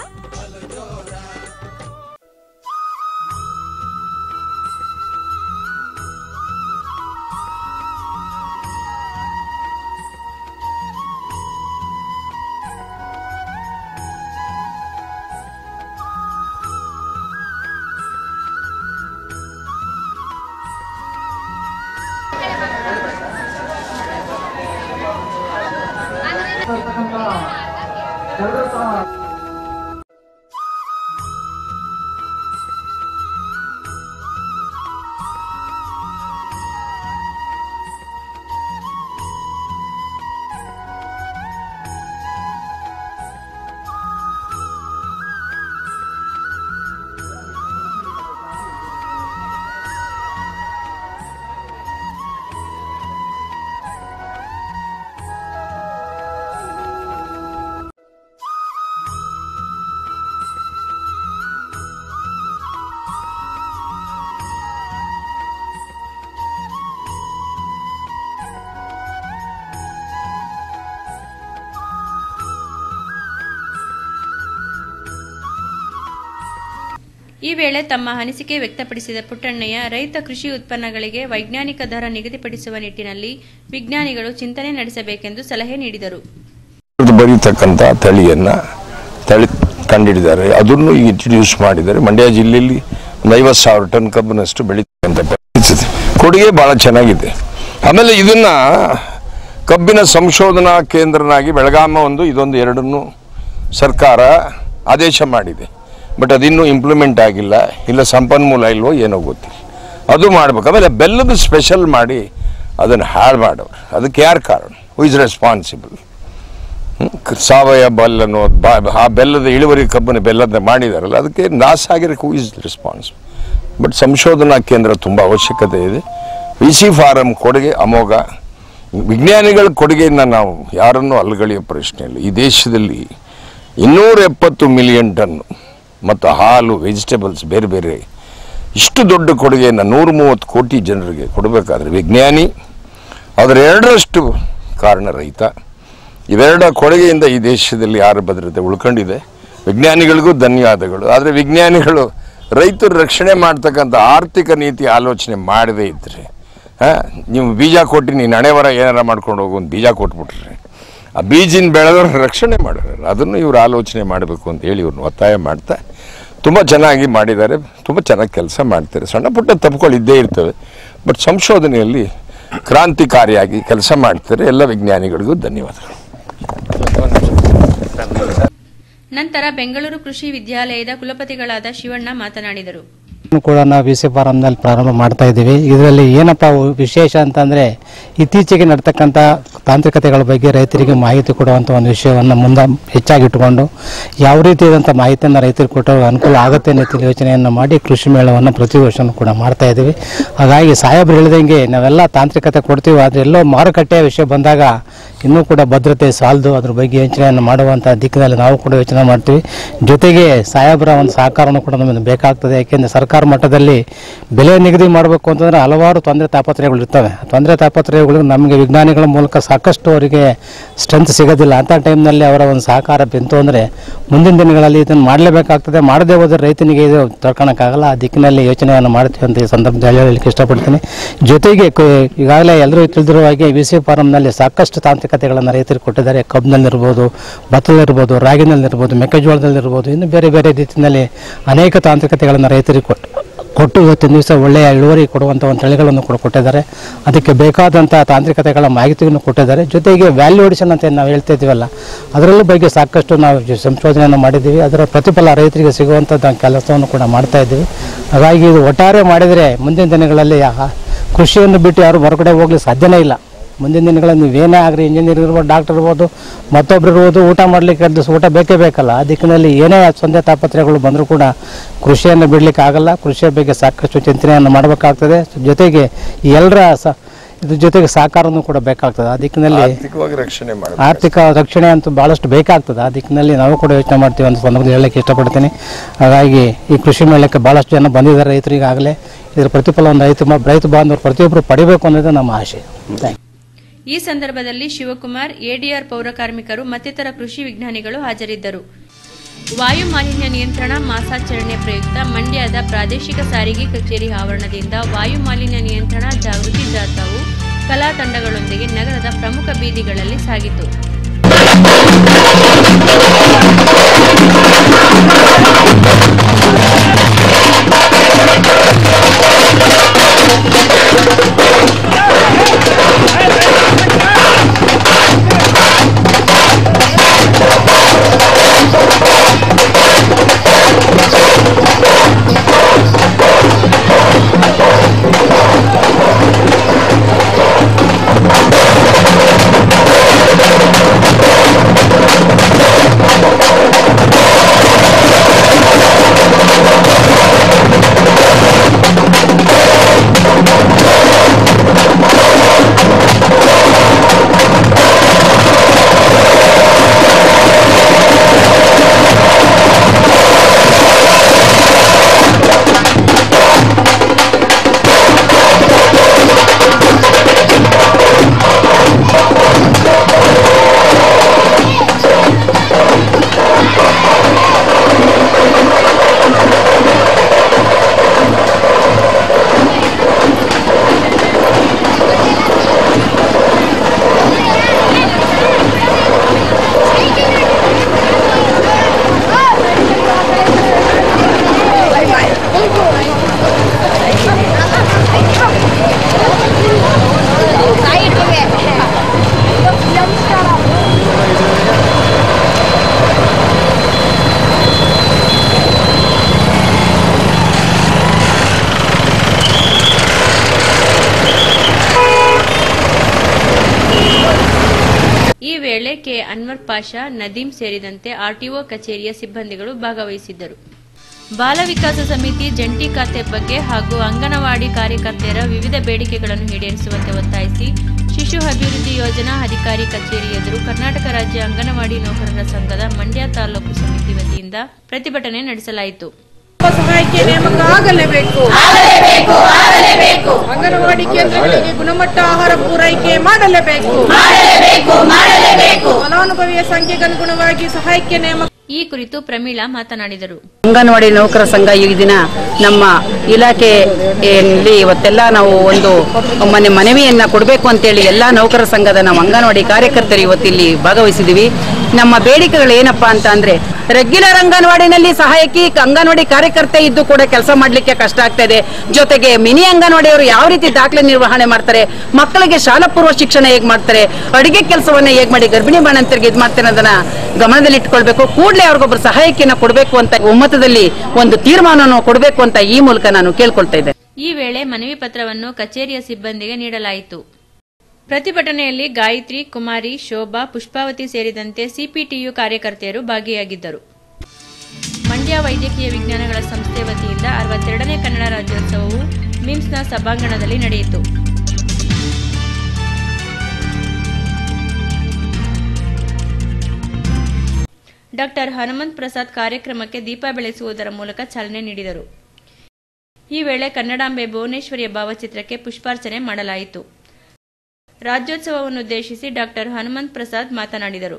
ಈ ವೇಳೆ ತಮ್ಮ ಅನಿಸಿಕೆ ವ್ಯಕ್ತಪಡಿಸಿದ ಪುಟ್ಟಣ್ಣಯ್ಯ ರೈತ ಕೃಷಿ ಉತ್ಪನ್ನಗಳಿಗೆ ವೈಜ್ಞಾನಿಕ ದರ ನಿಗದಿಪಡಿಸುವ ನಿಟ್ಟಿನಲ್ಲಿ ವಿಜ್ಞಾನಿಗಳು ಚಿಂತನೆ ನಡೆಸಬೇಕೆಂದು ಸಲಹೆ ನೀಡಿದರು ಬರೀತಕ್ಕಂಥ ತಳಿಯನ್ನ ತಳಿ ಕಂಡಿಡಿದ್ದಾರೆ ಅದನ್ನು ಈಗ ಇಂಟ್ರಡ್ಯೂಸ್ ಮಾಡಿದ್ದಾರೆ ಮಂಡ್ಯ ಜಿಲ್ಲೆಯಲ್ಲಿ ಒಂದು ಐವತ್ತು ಸಾವಿರ ಟನ್ ಕಬ್ಬಿನಷ್ಟು ಬೆಳೀತಕ್ಕಂಥ ಪರಿಸ್ಥಿತಿ ಕೊಡುಗೆ ಭಾಳ ಚೆನ್ನಾಗಿದೆ ಆಮೇಲೆ ಇದನ್ನ ಕಬ್ಬಿನ ಸಂಶೋಧನಾ ಕೇಂದ್ರನಾಗಿ ಬೆಳಗಾಮ ಒಂದು ಇದೊಂದು ಎರಡನ್ನು ಸರ್ಕಾರ ಆದೇಶ ಮಾಡಿದೆ ಬಟ್ ಅದಿನ್ನೂ ಇಂಪ್ಲಿಮೆಂಟ್ ಆಗಿಲ್ಲ ಇಲ್ಲ ಸಂಪನ್ಮೂಲ ಇಲ್ವೋ ಏನೋ ಗೊತ್ತಿಲ್ಲ ಅದು ಮಾಡ್ಬೇಕು ಆಮೇಲೆ ಬೆಲ್ಲದ ಸ್ಪೆಷಲ್ ಮಾಡಿ ಅದನ್ನು ಹಾಳು ಮಾಡೋರು ಅದಕ್ಕೆ ಯಾರು ಕಾರಣ ಹೂ ಇಸ್ ರೆಸ್ಪಾನ್ಸಿಬಲ್ ಸಾವಯವ ಬೆಲ್ಲನೋ ಬಾ ಆ ಬೆಲ್ಲದ ಇಳುವರಿ ಕಬ್ಬನ್ನು ಬೆಲ್ಲದ ಮಾಡಿದಾರಲ್ಲ ಅದಕ್ಕೆ ನಾಶ ಆಗಿರೋಕ್ಕೆ ಹೂ ಇಸ್ ರೆಸ್ಪಾನ್ಸಿಬಲ್ ಬಟ್ ಸಂಶೋಧನಾ ಕೇಂದ್ರ ತುಂಬ ಅವಶ್ಯಕತೆ ಇದೆ ವಿ ಸಿ ಫಾರಂ ಕೊಡುಗೆ ಅಮೋಘ ವಿಜ್ಞಾನಿಗಳ ಕೊಡುಗೆಯನ್ನು ನಾವು ಯಾರನ್ನೂ ಅಲ್ಗಳೆಯೋ ಪ್ರಶ್ನೆ ಇಲ್ಲ ಈ ದೇಶದಲ್ಲಿ ಇನ್ನೂರ ಎಪ್ಪತ್ತು ಮಿಲಿಯನ್ ಟನ್ ಮತ್ತು ಹಾಲು ವೆಜಿಟೇಬಲ್ಸ್ ಬೇರೆ ಬೇರೆ ಇಷ್ಟು ದೊಡ್ಡ ಕೊಡುಗೆಯನ್ನು ನೂರ ಮೂವತ್ತು ಕೋಟಿ ಜನರಿಗೆ ಕೊಡಬೇಕಾದ್ರೆ ವಿಜ್ಞಾನಿ ಅದರ ಎರಡರಷ್ಟು ಕಾರಣ ರೈತ ಇವೆರಡ ಕೊಡುಗೆಯಿಂದ ಈ ದೇಶದಲ್ಲಿ ಯಾರ ಭದ್ರತೆ ಉಳ್ಕೊಂಡಿದೆ ವಿಜ್ಞಾನಿಗಳಿಗೂ ಧನ್ಯವಾದಗಳು ಆದರೆ ವಿಜ್ಞಾನಿಗಳು ರೈತರ ರಕ್ಷಣೆ ಮಾಡ್ತಕ್ಕಂಥ ಆರ್ಥಿಕ ನೀತಿ ಆಲೋಚನೆ ಮಾಡದೇ ಇದ್ದರೆ ನೀವು ಬೀಜ ಕೊಟ್ಟು ನೀನು ಹಣೆವರ ಏನಾರ ಮಾಡ್ಕೊಂಡು ಹೋಗು ಒಂದು ಬೀಜ ಕೊಟ್ಬಿಟ್ರೆ ಆ ಬೀಜಿನ ಬೆಳೆದವ್ರ ರಕ್ಷಣೆ ಮಾಡೋರು ಅದನ್ನು ಇವ್ರು ಆಲೋಚನೆ ಮಾಡಬೇಕು ಅಂತ ಹೇಳಿ ಇವ್ರನ್ನ ಒತ್ತಾಯ ಮಾಡ್ತಾ ತುಂಬ ಚೆನ್ನಾಗಿ ಮಾಡಿದ್ದಾರೆ ತುಂಬ ಚೆನ್ನಾಗಿ ಕೆಲಸ ಮಾಡ್ತಾರೆ ಸಣ್ಣ ಪುಟ್ಟ ತಪ್ಪುಗಳು ಇದ್ದೇ ಇರ್ತವೆ ಬಟ್ ಸಂಶೋಧನೆಯಲ್ಲಿ ಕ್ರಾಂತಿಕಾರಿಯಾಗಿ ಕೆಲಸ ಮಾಡ್ತಾರೆ ಎಲ್ಲ ವಿಜ್ಞಾನಿಗಳಿಗೂ ಧನ್ಯವಾದಗಳು ನಂತರ ಬೆಂಗಳೂರು ಕೃಷಿ ವಿದ್ಯಾಲಯದ ಕುಲಪತಿಗಳಾದ ಶಿವಣ್ಣ ಮಾತನಾಡಿದರು ಕೂಡ ನಾವು ವಿ ಸಿ ಫಾರಂನಲ್ಲಿ ಪ್ರಾರಂಭ ಮಾಡ್ತಾ ಇದ್ದೀವಿ ಇದರಲ್ಲಿ ಏನಪ್ಪ ವಿಶೇಷ ಅಂತಂದರೆ ಇತ್ತೀಚೆಗೆ ನಡ್ತಕ್ಕಂಥ ತಾಂತ್ರಿಕತೆಗಳ ಬಗ್ಗೆ ರೈತರಿಗೆ ಮಾಹಿತಿ ಕೊಡುವಂಥ ಒಂದು ವಿಷಯವನ್ನು ಮುಂದೆ ಹೆಚ್ಚಾಗಿ ಇಟ್ಟುಕೊಂಡು ಯಾವ ರೀತಿಯಾದಂಥ ಮಾಹಿತಿಯನ್ನು ರೈತರಿಗೆ ಕೊಟ್ಟು ಅನುಕೂಲ ಆಗುತ್ತೆ ಅನ್ನೋ ಯೋಚನೆಯನ್ನು ಮಾಡಿ ಕೃಷಿ ಮೇಳವನ್ನು ಪ್ರತಿ ವರ್ಷವೂ ಕೂಡ ಮಾಡ್ತಾ ಇದ್ದೀವಿ ಹಾಗಾಗಿ ಸಾಹೇಬ್ರು ಹೇಳಿದಂಗೆ ನಾವೆಲ್ಲ ತಾಂತ್ರಿಕತೆ ಕೊಡ್ತೀವಿ ಆದರೆ ಎಲ್ಲೋ ಮಾರುಕಟ್ಟೆಯ ವಿಷಯ ಬಂದಾಗ ಇನ್ನೂ ಕೂಡ ಭದ್ರತೆ ಸಾಲದು ಅದ್ರ ಬಗ್ಗೆ ಯೋಚನೆಯನ್ನು ಮಾಡುವಂಥ ದಿಕ್ಕಿನಲ್ಲಿ ನಾವು ಕೂಡ ಯೋಚನೆ ಮಾಡ್ತೀವಿ ಜೊತೆಗೆ ಸಾಹೇಬರ ಒಂದು ಸಹಕಾರನೂ ಕೂಡ ನಮಗೆ ಬೇಕಾಗ್ತದೆ ಯಾಕೆಂದರೆ ಸರ್ಕಾರ ಮಟ್ಟದಲ್ಲಿ ಬೆಲೆ ನಿಗದಿ ಮಾಡಬೇಕು ಅಂತಂದರೆ ಹಲವಾರು ತೊಂದರೆ ತಾಪತ್ರಯಗಳು ಇರ್ತವೆ ಆ ತೊಂದರೆ ತಾಪತ್ರಯಗಳು ನಮಗೆ ವಿಜ್ಞಾನಿಗಳ ಮೂಲಕ ಸಾಕಷ್ಟು ಅವರಿಗೆ ಸ್ಟ್ರೆಂತ್ ಸಿಗೋದಿಲ್ಲ ಅಂಥ ಟೈಮ್ನಲ್ಲಿ ಅವರ ಒಂದು ಸಹಕಾರ ಬಿಂತು ಅಂದರೆ ಮುಂದಿನ ದಿನಗಳಲ್ಲಿ ಇದನ್ನು ಮಾಡಲೇಬೇಕಾಗ್ತದೆ ಮಾಡದೇ ಹೋದರೆ ರೈತನಿಗೆ ಇದು ತಡ್ಕೊಳಕ್ಕಾಗಲ್ಲ ಆ ದಿಕ್ಕಿನಲ್ಲಿ ಯೋಚನೆಯನ್ನು ಮಾಡ್ತೀವಿ ಅಂತ ಈ ಸಂದರ್ಭದಲ್ಲಿ ಹೇಳಲಿಕ್ಕೆ ಇಷ್ಟಪಡ್ತೀನಿ ಜೊತೆಗೆ ಕ- ಈಗಾಗಲೇ ಎಲ್ಲರೂ ತಿಳಿದಿರುವ ಹಾಗೆ ವಿ ಸಿ ಫಾರಂನಲ್ಲಿ ಸಾಕಷ್ಟು ತಾಂತ್ರಿಕತೆಗಳನ್ನು ರೈತರಿಗೆ ಕೊಟ್ಟಿದ್ದಾರೆ ಕಬ್ಬಿನಲ್ಲಿರ್ಬೋದು ಭತ್ತದಲ್ಲಿರ್ಬೋದು ರಾಗಿನಲ್ಲಿರ್ಬೋದು ಮೆಕ್ಕೆಜೋಳದಲ್ಲಿರ್ಬೋದು ಇನ್ನು ಬೇರೆ ಬೇರೆ ರೀತಿಯಲ್ಲಿ ಅನೇಕ ತಾಂತ್ರಿಕತೆಗಳನ್ನು ರೈತರಿಗೆ ಕೊಟ್ಟು ಕೊಟ್ಟು ಇವತ್ತಿನ ದಿವಸ ಒಳ್ಳೆಯ ಇಳುವರಿ ಕೊಡುವಂಥ ಒಂದು ತಳಿಗಳನ್ನು ಕೂಡ ಕೊಟ್ಟಿದ್ದಾರೆ ಅದಕ್ಕೆ ಬೇಕಾದಂಥ ತಾಂತ್ರಿಕತೆಗಳ ಮಾಹಿತಿಯನ್ನು ಕೊಟ್ಟಿದ್ದಾರೆ ಜೊತೆಗೆ ವ್ಯಾಲ್ಯೂ ಅಡಿಷನ್ ಅಂತ ಏನು ನಾವು ಹೇಳ್ತಾ ಇದ್ದೀವಲ್ಲ ಅದರಲ್ಲೂ ಬಗ್ಗೆ ಸಾಕಷ್ಟು ನಾವು ಜ- ಸಂಶೋಧನೆಯನ್ನು ಮಾಡಿದ್ದೀವಿ ಅದರ ಪ್ರತಿಫಲ ರೈತರಿಗೆ ಸಿಗುವಂಥದ್ದು ಕೆಲಸವನ್ನು ಕೂಡ ಮಾಡ್ತಾ ಇದ್ದೀವಿ ಹಾಗಾಗಿ ಇದು ಒಟ್ಟಾರೆ ಮಾಡಿದರೆ ಮುಂದಿನ ದಿನಗಳಲ್ಲಿ ಆ ಕೃಷಿಯನ್ನು ಬಿಟ್ಟು ಯಾರು ಹೊರಗಡೆ ಹೋಗ್ಲಿಕ್ಕೆ ಸಾಧ್ಯನೇ ಇಲ್ಲ ಮುಂದಿನ ದಿನಗಳಲ್ಲಿ ನೀವೇನೇ ಆಗಲಿ ಇಂಜಿನಿಯರ್ ಇರ್ಬೋದು ಡಾಕ್ಟರ್ ಇರ್ಬೋದು ಮತ್ತೊಬ್ರು ಇರ್ಬೋದು ಊಟ ಮಾಡಲಿಕ್ಕೆ ಎರಡು ದಿವಸ ಊಟ ಬೇಕೇ ಬೇಕಲ್ಲ ಆ ದಿಕ್ಕಿನಲ್ಲಿ ಏನೇ ಸ್ವಂತ ತಾಪತ್ರಯಗಳು ಬಂದರೂ ಕೂಡ ಕೃಷಿಯನ್ನು ಬಿಡಲಿಕ್ಕೆ ಆಗಲ್ಲ ಕೃಷಿಯ ಬಗ್ಗೆ ಸಾಕಷ್ಟು ಚಿಂತನೆಯನ್ನು ಮಾಡಬೇಕಾಗ್ತದೆ ಜೊತೆಗೆ ಈ ಎಲ್ಲರ ಸ ಇದ್ರ ಜೊತೆಗೆ ಸಹಕಾರನೂ ಕೂಡ ಬೇಕಾಗ್ತದೆ ಆ ದಿಕ್ಕಿನಲ್ಲಿ ಆರ್ಥಿಕವಾಗಿ ರಕ್ಷಣೆ ಮಾಡಿ ಆರ್ಥಿಕ ರಕ್ಷಣೆ ಅಂತೂ ಭಾಳಷ್ಟು ಬೇಕಾಗ್ತದೆ ಆ ದಿಕ್ಕಿನಲ್ಲಿ ನಾವು ಕೂಡ ಯೋಚನೆ ಮಾಡ್ತೀವಿ ಅಂತ ಸಂದರ್ಭದಲ್ಲಿ ಹೇಳಕ್ಕೆ ಇಷ್ಟಪಡ್ತೀನಿ ಹಾಗಾಗಿ ಈ ಕೃಷಿ ಮೇಳಕ್ಕೆ ಭಾಳಷ್ಟು ಜನ ಬಂದಿದ್ದಾರೆ ರೈತರು ಈಗಾಗಲೇ ಇದರ ಪ್ರತಿಫಲವನ್ನು ರೈತ ಮ- ರೈತ ಬಾಂಧವರು ಪ್ರತಿಯೊಬ್ಬರು ಪಡಿಬೇಕು ಅನ್ನೋದು ನಮ್ಮ ಆಶೆ ಥ್ಯಾಂಕ್ ಈ ಸಂದರ್ಭದಲ್ಲಿ ಶಿವಕುಮಾರ್ ಎಡಿಆರ್ ಪೌರ ಕಾರ್ಮಿಕರು ಮತ್ತಿತರ ಕೃಷಿ ವಿಜ್ಞಾನಿಗಳು ಹಾಜರಿದ್ದರು ವಾಯು ಮಾಲಿನ್ಯ ನಿಯಂತ್ರಣ ಮಾಸಾಚರಣೆ ಪ್ರಯುಕ್ತ ಮಂಡ್ಯದ ಪ್ರಾದೇಶಿಕ ಸಾರಿಗೆ ಕಚೇರಿ ಆವರಣದಿಂದ ವಾಯು ಮಾಲಿನ್ಯ ನಿಯಂತ್ರಣ ಜಾಗೃತಿ ಜಾಥಾವು ಕಲಾ ತಂಡಗಳೊಂದಿಗೆ ನಗರದ ಪ್ರಮುಖ ಬೀದಿಗಳಲ್ಲಿ ಸಾಗಿತು ಈ ವೇಳೆ ಕೆ ಅನ್ವರ್ ಪಾಷಾ ನದೀಂ ಸೇರಿದಂತೆ ಆರ್ಟಿಒ ಕಚೇರಿಯ ಸಿಬ್ಬಂದಿಗಳು ಭಾಗವಹಿಸಿದ್ದರು ಬಾಲ ವಿಕಾಸ ಸಮಿತಿ ಜಂಟಿ ಖಾತೆ ಬಗ್ಗೆ ಹಾಗೂ ಅಂಗನವಾಡಿ ಕಾರ್ಯಕರ್ತೆಯರ ವಿವಿಧ ಬೇಡಿಕೆಗಳನ್ನು ಈಡೇರಿಸುವಂತೆ ಒತ್ತಾಯಿಸಿ ಶಿಶು ಅಭಿವೃದ್ಧಿ ಯೋಜನಾ ಅಧಿಕಾರಿ ಕಚೇರಿ ಎದುರು ಕರ್ನಾಟಕ ರಾಜ್ಯ ಅಂಗನವಾಡಿ ನೌಕರರ ಸಂಘದ ಮಂಡ್ಯ ತಾಲೂಕು ಸಮಿತಿ ವತಿಯಿಂದ ಪ್ರತಿಭಟನೆ ನಡೆಸಲಾಯಿತು ಸಹಾಯಕ್ಕೆ ನೇಮಕ ಆಗಲೇಬೇಕು ಅಂಗನವಾಡಿ ಕೇಂದ್ರಗಳಿಗೆ ಗುಣಮಟ್ಟ ಆಹಾರ ಪೂರೈಕೆ ಮಾಡಲೇಬೇಕು ಫಲಾನುಭವಿಯ ಸಂಖ್ಯೆಗೆ ಅನುಗುಣವಾಗಿ ಸಹಾಯಕ್ಕೆ ನೇಮಕ ಈ ಕುರಿತು ಪ್ರಮೀಳಾ ಮಾತನಾಡಿದರು ಅಂಗನವಾಡಿ ನೌಕರ ಸಂಘ ಈ ದಿನ ನಮ್ಮ ಇಲಾಖೆಯಲ್ಲಿ ಇವತ್ತೆಲ್ಲ ನಾವು ಒಂದು ಮನೆ ಮನವಿಯನ್ನ ಕೊಡಬೇಕು ಅಂತೇಳಿ ಎಲ್ಲ ನೌಕರ ಸಂಘದ ನಾವು ಅಂಗನವಾಡಿ ಕಾರ್ಯಕರ್ತರು ಇವತ್ತಿಲ್ಲಿ ಭಾಗವಹಿಸಿದ್ದೀವಿ ನಮ್ಮ ಬೇಡಿಕೆಗಳು ಏನಪ್ಪಾ ಅಂತ ಅಂದ್ರೆ ರೆಗ್ಯುಲರ್ ಅಂಗನವಾಡಿನಲ್ಲಿ ಸಹಾಯಕಿ ಅಂಗನವಾಡಿ ಕಾರ್ಯಕರ್ತೆ ಇದ್ದು ಕೂಡ ಕೆಲಸ ಮಾಡ್ಲಿಕ್ಕೆ ಕಷ್ಟ ಆಗ್ತಾ ಇದೆ ಜೊತೆಗೆ ಮಿನಿ ಅಂಗನವಾಡಿಯವರು ಯಾವ ರೀತಿ ದಾಖಲೆ ನಿರ್ವಹಣೆ ಮಾಡ್ತಾರೆ ಮಕ್ಕಳಿಗೆ ಶಾಲಾ ಪೂರ್ವ ಶಿಕ್ಷಣ ಹೇಗ್ ಮಾಡ್ತಾರೆ ಅಡಿಗೆ ಕೆಲಸವನ್ನ ಹೇಗ್ ಮಾಡಿ ಗರ್ಭಿಣಿ ಬಾಣಂತರಿಗೆ ಇದು ಮಾಡ್ತಾರೆ ಅನ್ನೋದನ್ನ ಗಮನದಲ್ಲಿ ಇಟ್ಕೊಳ್ಬೇಕು ಕೂಡಲೇ ಅವ್ರಿಗೊಬ್ರು ಸಹಾಯಕಿನ ಕೊಡಬೇಕು ಅಂತ ಒಮ್ಮತದಲ್ಲಿ ಒಂದು ತೀರ್ಮಾನವನ್ನು ಕೊಡಬೇಕು ಅಂತ ಈ ಮೂಲಕ ನಾನು ಕೇಳ್ಕೊಳ್ತಾ ಇದ್ದೇನೆ ಈ ವೇಳೆ ಮನವಿ ಪತ್ರವನ್ನು ಕಚೇರಿಯ ಸಿಬ್ಬಂದಿಗೆ ನೀಡಲಾಯಿತು ಪ್ರತಿಭಟನೆಯಲ್ಲಿ ಗಾಯತ್ರಿ ಕುಮಾರಿ ಶೋಭಾ ಪುಷ್ಪಾವತಿ ಸೇರಿದಂತೆ ಸಿಪಿಟಿಯು ಕಾರ್ಯಕರ್ತೆಯರು ಭಾಗಿಯಾಗಿದ್ದರು ಮಂಡ್ಯ ವೈದ್ಯಕೀಯ ವಿಜ್ಞಾನಗಳ ಸಂಸ್ಥೆ ವತಿಯಿಂದ ಅರವತ್ತೆರಡನೇ ಕನ್ನಡ ರಾಜ್ಯೋತ್ಸವವು ಮಿಮ್ಸ್ನ ಸಭಾಂಗಣದಲ್ಲಿ ನಡೆಯಿತು ಡಾಕ್ಟರ್ ಹನುಮಂತ್ ಪ್ರಸಾದ್ ಕಾರ್ಯಕ್ರಮಕ್ಕೆ ದೀಪ ಬೆಳೆಸುವುದರ ಮೂಲಕ ಚಾಲನೆ ನೀಡಿದರು ಈ ವೇಳೆ ಕನ್ನಡಾಂಬೆ ಭುವನೇಶ್ವರಿಯ ಭಾವಚಿತ್ರಕ್ಕೆ ಪುಷ್ಪಾರ್ಚನೆ ಮಾಡಲಾಯಿತು ರಾಜ್ಯೋತ್ಸವವನ್ನುದ್ದೇಶಿಸಿ ಡಾಕ್ಟರ್ ಹನುಮಂತ್ ಪ್ರಸಾದ್ ಮಾತನಾಡಿದರು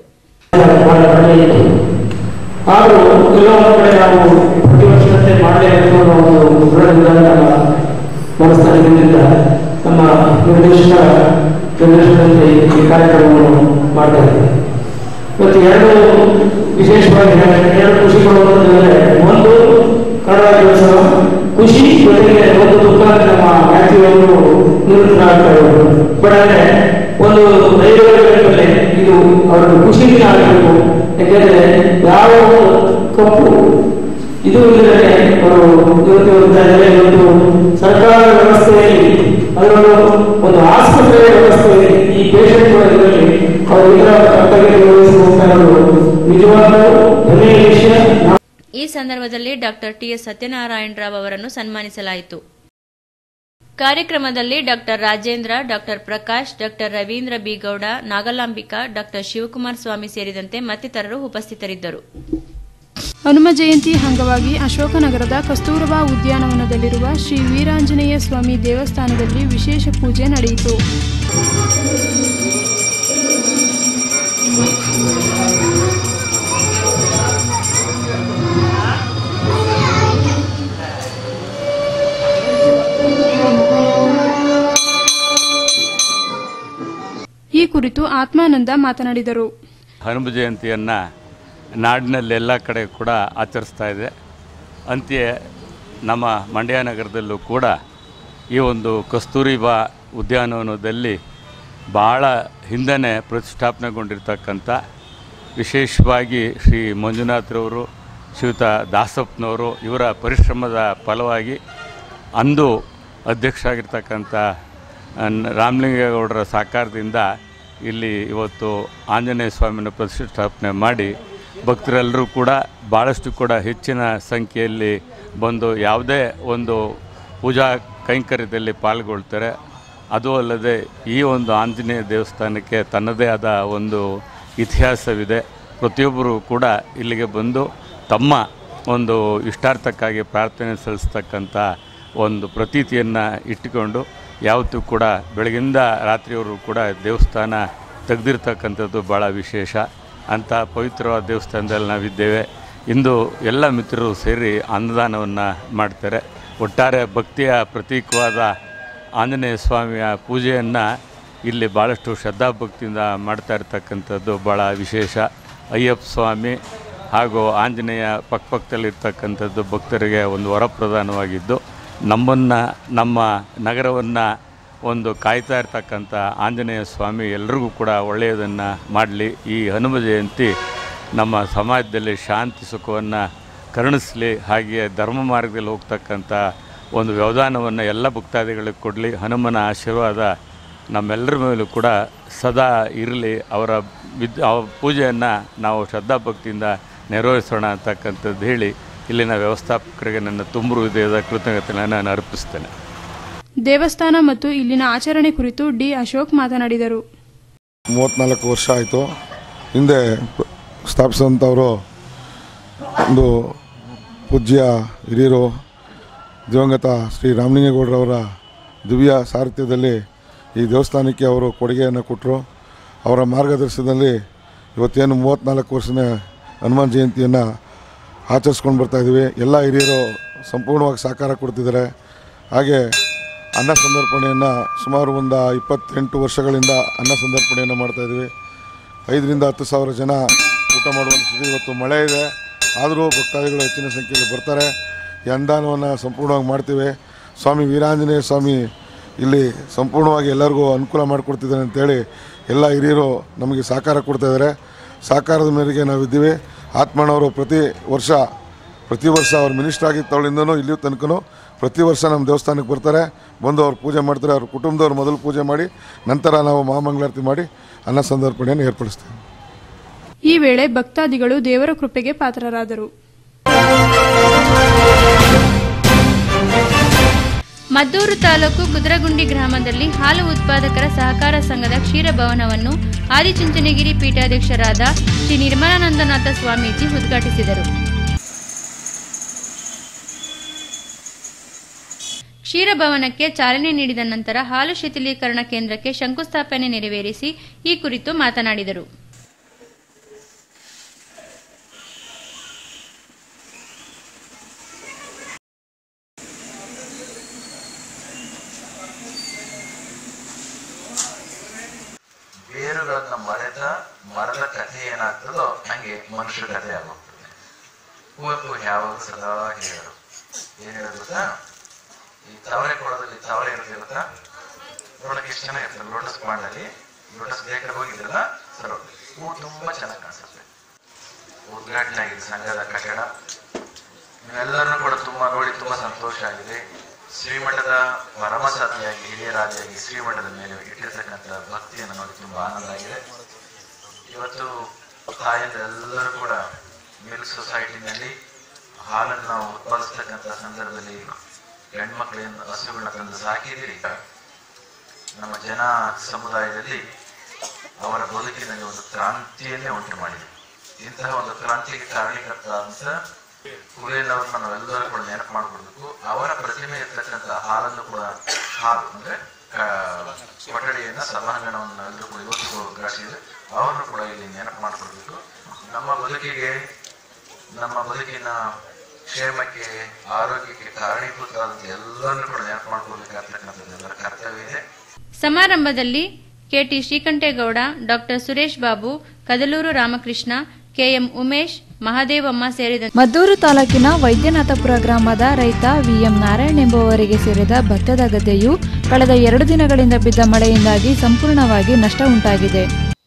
ಆದರೂ ಕೆಲವೊಂದು ಕಡೆ ನಾವು ಪ್ರತಿ ವರ್ಷದಂತೆ ಮಾಡಲೇಬೇಕು ಅನ್ನೋ ಒಂದು ದೃಢ ನಿರ್ಧಾರ ಮನಸ್ಥಾನದಿಂದ ನಮ್ಮ ನಿರ್ದೇಶಕ ನಿರ್ದೇಶನದಲ್ಲಿ ಈ ಕಾರ್ಯಕ್ರಮವನ್ನು ಮಾಡ್ತಾ ಇದ್ದೇವೆ ಇವತ್ತು ಎರಡು ವಿಶೇಷವಾಗಿ ಹೇಳ- ಎರಡು ಖುಷಿ ಪಡುವಂತಂದ್ರೆ ಒಂದು ಕನ್ನಡ ದಿವಸ ಖುಷಿ ಜೊತೆಗೆ ಒಂದು ದುಃಖ ಅಂದ್ರೆ ನಮ್ಮ ವ್ಯಾಖ್ಯೆಯನ್ನು ನಿವೃತ್ತರಾಗ್ತಾ ಇರೋದು ಬಟ್ ಆದ್ರೆ ಒಂದು ಧೈರ್ಯದಲ್ಲಿ ಇದು ಅವರನ್ನು ಖುಷಿ ದಿನ ಆಗಬೇಕು ಯಾಕೆಂದ್ರೆ ಯಾವ ಒಂದು ಕಪ್ಪು ಇದು ಇಲ್ಲದೆ ಅವರು ಇವತ್ತು ಹೋಗ್ತಾ ಇದ್ದಾರೆ ಇವತ್ತು ಸರ್ಕಾರ ವ್ಯವಸ್ಥೆಯಲ್ಲಿ ಅದರಲ್ಲೂ ಒಂದು ಆಸ್ಪತ್ರೆ ವ್ಯವಸ್ಥೆಯಲ್ಲಿ ಈ ಪೇಷಂಟ್ಗಳ ಇದರಲ್ಲಿ ಅವರು ಇತರ ಕರ್ತವ್ಯ ನಿರ್ವಹಿಸಿ ಹೋಗ್ತಾ ಇರೋದು ನಿಜವಾಗ್ಲೂ ಹೆಮ್ಮೆಯ ವಿಷಯ ನಾವು ಈ ಸಂದರ್ಭದಲ್ಲಿ ಡಾಕ್ಟರ್ ಟಿಎಸ್ ಸತ್ಯನಾರಾಯಣ ರಾವ್ ಅವರನ್ನು ಸನ್ಮಾನಿಸಲಾಯಿತು ಕಾರ್ಯಕ್ರಮದಲ್ಲಿ doctor Rajendra doctor Prakash doctor Ravindra B Gowda Nagalambika doctor Shivakumar Swamy ಸೇರಿದಂತೆ ಮತ್ತಿತರರು ಉಪಸ್ಥಿತರಿದ್ದರು ಹನುಮ ಜಯಂತಿ ಅಂಗವಾಗಿ ಅಶೋಕನಗರದ ಕಸ್ತೂರಬಾ ಉದ್ಯಾನವನದಲ್ಲಿರುವ ಶ್ರೀ ವೀರಾಂಜನೇಯ ಸ್ವಾಮಿ ದೇವಸ್ಥಾನದಲ್ಲಿ ವಿಶೇಷ ಪೂಜೆ ನಡೆಯಿತು ಈ ಕುರಿತು ಆತ್ಮಾನಂದ ಮಾತನಾಡಿದರು ಹನುಮ ಜಯಂತಿಯನ್ನು ನಾಡಿನಲ್ಲಿ ಎಲ್ಲ ಕಡೆ ಕೂಡ ಆಚರಿಸ್ತಾ ಇದೆ ಅಂತೆಯೇ ನಮ್ಮ ಮಂಡ್ಯ ನಗರದಲ್ಲೂ ಕೂಡ ಈ ಒಂದು ಕಸ್ತೂರಿಬಾ ಉದ್ಯಾನವನದಲ್ಲಿ ಭಾಳ ಹಿಂದೆನೇ ಪ್ರತಿಷ್ಠಾಪನೆಗೊಂಡಿರ್ತಕ್ಕಂಥ ವಿಶೇಷವಾಗಿ ಶ್ರೀ ಮಂಜುನಾಥ್ರವರು ಶ್ರೀಯುತ ದಾಸಪ್ಪನವರು ಇವರ ಪರಿಶ್ರಮದ ಫಲವಾಗಿ ಅಂದು ಅಧ್ಯಕ್ಷ ಆಗಿರ್ತಕ್ಕಂಥ ಅನ್- ರಾಮಲಿಂಗೇಗೌಡರ ಸಹಕಾರದಿಂದ ಇಲ್ಲಿ ಇವತ್ತು ಆಂಜನೇಯ ಸ್ವಾಮಿನ ಪ್ರತಿಷ್ಠಾಪನೆ ಮಾಡಿ ಭಕ್ತರೆಲ್ಲರೂ ಕೂಡ ಭಾಳಷ್ಟು ಕೂಡ ಹೆಚ್ಚಿನ ಸಂಖ್ಯೆಯಲ್ಲಿ ಬಂದು ಯಾವುದೇ ಒಂದು ಪೂಜಾ ಕೈಂಕರ್ಯದಲ್ಲಿ ಪಾಲ್ಗೊಳ್ತಾರೆ ಅದು ಅಲ್ಲದೆ ಈ ಒಂದು ಆಂಜನೇಯ ದೇವಸ್ಥಾನಕ್ಕೆ ತನ್ನದೇ ಆದ ಒಂದು ಇತಿಹಾಸವಿದೆ ಪ್ರತಿಯೊಬ್ಬರು ಕೂಡ ಇಲ್ಲಿಗೆ ಬಂದು ತಮ್ಮ ಒಂದು ಇಷ್ಟಾರ್ಥಕ್ಕಾಗಿ ಪ್ರಾರ್ಥನೆ ಸಲ್ಲಿಸ್ತಕ್ಕಂಥ ಒಂದು ಪ್ರತೀತಿಯನ್ನು ಇಟ್ಟುಕೊಂಡು ಯಾವತ್ತೂ ಕೂಡ ಬೆಳಗಿಂದ ರಾತ್ರಿಯವರು ಕೂಡ ದೇವಸ್ಥಾನ ತೆಗೆದಿರ್ತಕ್ಕಂಥದ್ದು ಭಾಳ ವಿಶೇಷ ಅಂಥ ಪವಿತ್ರವಾದ ದೇವಸ್ಥಾನದಲ್ಲಿ ನಾವಿದ್ದೇವೆ ಇಂದು ಎಲ್ಲ ಮಿತ್ರರು ಸೇರಿ ಅನ್ನದಾನವನ್ನು ಮಾಡ್ತಾರೆ ಒಟ್ಟಾರೆ ಭಕ್ತಿಯ ಪ್ರತೀಕವಾದ ಆಂಜನೇಯ ಸ್ವಾಮಿಯ ಪೂಜೆಯನ್ನು ಇಲ್ಲಿ ಭಾಳಷ್ಟು ಶ್ರದ್ಧಾಭಕ್ತಿಯಿಂದ ಮಾಡ್ತಾ ಇರ್ತಕ್ಕಂಥದ್ದು ಭಾಳ ವಿಶೇಷ ಅಯ್ಯಪ್ಪ ಸ್ವಾಮಿ ಹಾಗೂ ಆಂಜನೇಯ ಪಕ್ಕಪಕ್ಕದಲ್ಲಿರ್ತಕ್ಕಂಥದ್ದು ಭಕ್ತರಿಗೆ ಒಂದು ವರಪ್ರದಾನವಾಗಿದ್ದು ನಮ್ಮನ್ನು ನಮ್ಮ ನಗರವನ್ನು ಒಂದು ಕಾಯ್ತಾ ಇರ್ತಕ್ಕಂಥ ಆಂಜನೇಯ ಸ್ವಾಮಿ ಎಲ್ರಿಗೂ ಕೂಡ ಒಳ್ಳೆಯದನ್ನು ಮಾಡಲಿ ಈ ಹನುಮ ಜಯಂತಿ ನಮ್ಮ ಸಮಾಜದಲ್ಲಿ ಶಾಂತಿ ಸುಖವನ್ನು ಕರುಣಿಸಲಿ ಹಾಗೆಯೇ ಧರ್ಮ ಮಾರ್ಗದಲ್ಲಿ ಹೋಗ್ತಕ್ಕಂಥ ಒಂದು ವ್ಯವಧಾನವನ್ನು ಎಲ್ಲ ಭಕ್ತಾದಿಗಳಿಗೆ ಕೊಡಲಿ ಹನುಮನ ಆಶೀರ್ವಾದ ನಮ್ಮೆಲ್ಲರ ಮೇಲೂ ಕೂಡ ಸದಾ ಇರಲಿ ಅವರ ವಿದ್ ಅವರ ಪೂಜೆಯನ್ನು ನಾವು ಶ್ರದ್ಧಾಭಕ್ತಿಯಿಂದ ನೆರವೇರಿಸೋಣ ಅಂತಕ್ಕಂಥದ್ದು ಹೇಳಿ ಇಲ್ಲಿನ ವ್ಯವಸ್ಥಾಪಕರಿಗೆ ನನ್ನ ತುಂಬು ಹೃದಯದ ಕೃತಜ್ಞತೆಯನ್ನು ನಾನು ಅರ್ಪಿಸ್ತೇನೆ ದೇವಸ್ಥಾನ ಮತ್ತು ಇಲ್ಲಿನ ಆಚರಣೆ ಕುರಿತು ಡಿ ಅಶೋಕ್ ಮಾತನಾಡಿದರು ಮೂವತ್ತ್ನಾಲ್ಕು ವರ್ಷ ಆಯಿತು ಹಿಂದೆ ಸ್ಥಾಪಿಸಿದಂಥವರು ಒಂದು ಪೂಜ್ಯ ಹಿರಿಯರು ದಿವಂಗತ ಶ್ರೀ ರಾಮಲಿಂಗೇಗೌಡರವರ ದಿವ್ಯ ಸಾರಥ್ಯದಲ್ಲಿ ಈ ದೇವಸ್ಥಾನಕ್ಕೆ ಅವರು ಕೊಡುಗೆಯನ್ನು ಕೊಟ್ಟರು ಅವರ ಮಾರ್ಗದರ್ಶನದಲ್ಲಿ ಇವತ್ತೇನು ಮೂವತ್ತ್ನಾಲ್ಕು ವರ್ಷದ ಹನುಮಾನ್ ಜಯಂತಿಯನ್ನು ಆಚರಿಸ್ಕೊಂಡು ಬರ್ತಾಯಿದ್ದೀವಿ ಎಲ್ಲ ಹಿರಿಯರು ಸಂಪೂರ್ಣವಾಗಿ ಸಹಕಾರ ಕೊಡ್ತಿದ್ದಾರೆ ಹಾಗೆ ಅನ್ನ ಸಂದರ್ಪಣೆಯನ್ನು ಸುಮಾರು ಒಂದು ಇಪ್ಪತ್ತೆಂಟು ವರ್ಷಗಳಿಂದ ಅನ್ನ ಸಂದರ್ಪಣೆಯನ್ನು ಮಾಡ್ತಾಯಿದ್ದೀವಿ ಐದರಿಂದ ಹತ್ತು ಸಾವಿರ ಜನ ಊಟ ಮಾಡುವಂಥ ಸ್ಥಿತಿ ಇವತ್ತು ಮಳೆ ಇದೆ ಆದರೂ ಭಕ್ತಾದಿಗಳು ಹೆಚ್ಚಿನ ಸಂಖ್ಯೆಯಲ್ಲಿ ಬರ್ತಾರೆ ಈ ಅನುದಾನವನ್ನು ಸಂಪೂರ್ಣವಾಗಿ ಮಾಡ್ತೀವಿ ಸ್ವಾಮಿ ವೀರಾಂಜನೇಯ ಸ್ವಾಮಿ ಇಲ್ಲಿ ಸಂಪೂರ್ಣವಾಗಿ ಎಲ್ಲರಿಗೂ ಅನುಕೂಲ ಮಾಡಿಕೊಡ್ತಿದ್ದಾರೆ ಅಂತೇಳಿ ಎಲ್ಲ ಹಿರಿಯರು ನಮಗೆ ಸಹಕಾರ ಕೊಡ್ತಾಯಿದ್ದಾರೆ ಸಹಕಾರದ ಮೇರೆಗೆ ನಾವಿದ್ದೀವಿ ಆತ್ಮಣ್ಣವರು ಪ್ರತಿ ವರ್ಷ ಪ್ರತಿ ವರ್ಷ ಅವ್ರು ಮಿನಿಸ್ಟರ್ ಆಗಿದ್ದವಳಿಂದನೂ ಇಲ್ಲಿಯೂ ತನಕನೂ ಪ್ರತಿ ವರ್ಷ ನಮ್ಮ ದೇವಸ್ಥಾನಕ್ಕೆ ಬರ್ತಾರೆ ಬಂದು ಅವ್ರು ಪೂಜೆ ಮಾಡ್ತಾರೆ ಅವ್ರ ಕುಟುಂಬದವ್ರು ಮೊದಲು ಪೂಜೆ ಮಾಡಿ ನಂತರ ನಾವು ಮಹಾಮಂಗಳಾರತಿ ಮಾಡಿ ಅನ್ನ ಸಂದರ್ಪಣೆಯನ್ನು ಏರ್ಪಡಿಸ್ತೇವೆ ಈ ವೇಳೆ ಭಕ್ತಾದಿಗಳು ದೇವರ ಕೃಪೆಗೆ ಪಾತ್ರರಾದರು ಮದ್ದೂರು ತಾಲೂಕು ಕುದ್ರಗುಂಡಿ ಗ್ರಾಮದಲ್ಲಿ ಹಾಲು ಉತ್ಪಾದಕರ ಸಹಕಾರ ಸಂಘದ ಕ್ಷೀರಭವನವನ್ನು ಆದಿಚುಂಚನಗಿರಿ ಪೀಠಾಧ್ಯಕ್ಷರಾದ ಶ್ರೀ ನಿರ್ಮಲಾನಂದನಾಥ ಸ್ವಾಮೀಜಿ ಉದ್ಘಾಟಿಸಿದರು ಕ್ಷೀರಭವನಕ್ಕೆ ಚಾಲನೆ ನೀಡಿದ ನಂತರ ಹಾಲು ಶಿಥಿಲೀಕರಣ ಕೇಂದ್ರಕ್ಕೆ ಶಂಕುಸ್ಥಾಪನೆ ನೆರವೇರಿಸಿ ಈ ಕುರಿತು ಮಾತನಾಡಿದರು ಬೇರುಗಳನ್ನ ಮರೆತ ಮರದ ಕಥೆ ಏನಾಗ್ತದೋ ಹಂಗೆ ಮನುಷ್ಯ ಕಥೆ ಆಗೋಗ್ತದೆ ಕುವೆಂಪು ಯಾವಾಗ ಸದಾ ಹೇಳೋರು ಏನ್ ಹೇಳೋದು ಗೊತ್ತಾ ಈ ತವರೆ ಕೊಡೋದಲ್ಲಿ ತವರೆ ಇರುತ್ತೆ ಗೊತ್ತಾ ನೋಡಕ್ಕೆ ಎಷ್ಟು ಚೆನ್ನಾಗಿರ್ತದೆ ಲೋಟಸ್ ಪಾಂಡಲ್ಲಿ ಲೋಟಸ್ ಬೇಕಡೆ ಹೋಗಿದ್ರಲ್ಲ ಸರ್ ಹೂ ತುಂಬಾ ಚೆನ್ನಾಗಿ ಕಾಣಿಸುತ್ತೆ ಉದ್ಘಾಟನೆ ಆಗಿದೆ ಸಂಘದ ಕಟ್ಟಡ ನೀವೆಲ್ಲರನ್ನೂ ಕೂಡ ತುಂಬಾ ನೋಡಿ ತುಂಬಾ ಸಂತೋಷ ಆಗಿದೆ ಶ್ರೀಮಠದ ಪರಮಸಾತಿಯಾಗಿ ಹಿರಿಯರಾದಿಯಾಗಿ ಶ್ರೀಮಠದ ಮೇಲೆ ಇಟ್ಟಿರ್ತಕ್ಕಂಥ ಭಕ್ತಿಯನ್ನು ನೋಡಿ ತುಂಬಾ ಆನಂದ ಆಗಿದೆ ಇವತ್ತು ತಾಯಂದಿರೆಲ್ಲರೂ ಕೂಡ ಮಿಲ್ಕ್ ಸೊಸೈಟಿನಲ್ಲಿ ಹಾಲನ್ನು ನಾವು ಉತ್ಪಾದಿಸ್ತಕ್ಕಂಥ ಸಂದರ್ಭದಲ್ಲಿ ಹೆಣ್ಮಕ್ಳಿಂದ ಹಸುಗಳನ್ನ ತಂದು ಸಾಕಿದಿರಿ ನಮ್ಮ ಜನ ಸಮುದಾಯದಲ್ಲಿ ಅವರ ಬದುಕಿನಲ್ಲಿ ಒಂದು ಕ್ರಾಂತಿಯನ್ನೇ ಉಂಟು ಮಾಡಿದೆ ಇಂತಹ ಒಂದು ಕ್ರಾಂತಿಗೆ ಕಾರಣೀಕರ್ತ ಅಂತ ಕುರಿಯಲ್ಲವ್ರನ್ನ ನಾವೆಲ್ಲರೂ ಕೂಡ ನೆನಪು ಮಾಡ್ಕೊಡ್ಬೇಕು ಅವರ ಪ್ರತಿಮೆ ಇರ್ತಕ್ಕಂಥ ಹಾಲನ್ನು ಕೂಡ ಹಾಲು ಅಂದ್ರೆ ಆ, ಕೊಠಡಿಯನ್ನ ಸಭಾಂಗಣವನ್ನು ನಾವೆಲ್ಲರೂ ಕೂಡ ಇವತ್ತು ಗಳಿಸಿದೆ ಅವರನ್ನು ಕೂಡ ಇಲ್ಲಿ ನೆನಪು ಮಾಡ್ಕೊಡ್ಬೇಕು ನಮ್ಮ ಬದುಕಿಗೆ ನಮ್ಮ ಬದುಕಿನ ಕ್ಷೇಮಕ್ಕೆ ಆರೋಗ್ಯಕ್ಕೆ ಕಾರಣೀಭೂತವಾದಂಥ ಎಲ್ಲರನ್ನೂ ಕೂಡ ನೆನಪು ಮಾಡ್ಕೊಳ್ಬೇಕಾಗ್ತಕ್ಕಂಥದ್ದು ಎಲ್ಲರ ಕರ್ತವ್ಯ ಇದೆ ಸಮಾರಂಭದಲ್ಲಿ KT Srikantegowda doctor Suresh Babu Kadalur Ramakrishna KM Umesh Mahadevamma ಸೇರಿದಂತೆ ಮದ್ದೂರು ತಾಲೂಕಿನ ವೈದ್ಯನಾಥಪುರ ಗ್ರಾಮದ ರೈತ ವಿಎಂ ನಾರಾಯಣ್ ಎಂಬುವವರಿಗೆ ಸೇರಿದ ಭತ್ತದ ಗದ್ದೆಯು ಕಳೆದ ಎರಡು ದಿನಗಳಿಂದ ಬಿದ್ದ ಮಳೆಯಿಂದಾಗಿ ಸಂಪೂರ್ಣವಾಗಿ ನಷ್ಟ ಉಂಟಾಗಿದೆ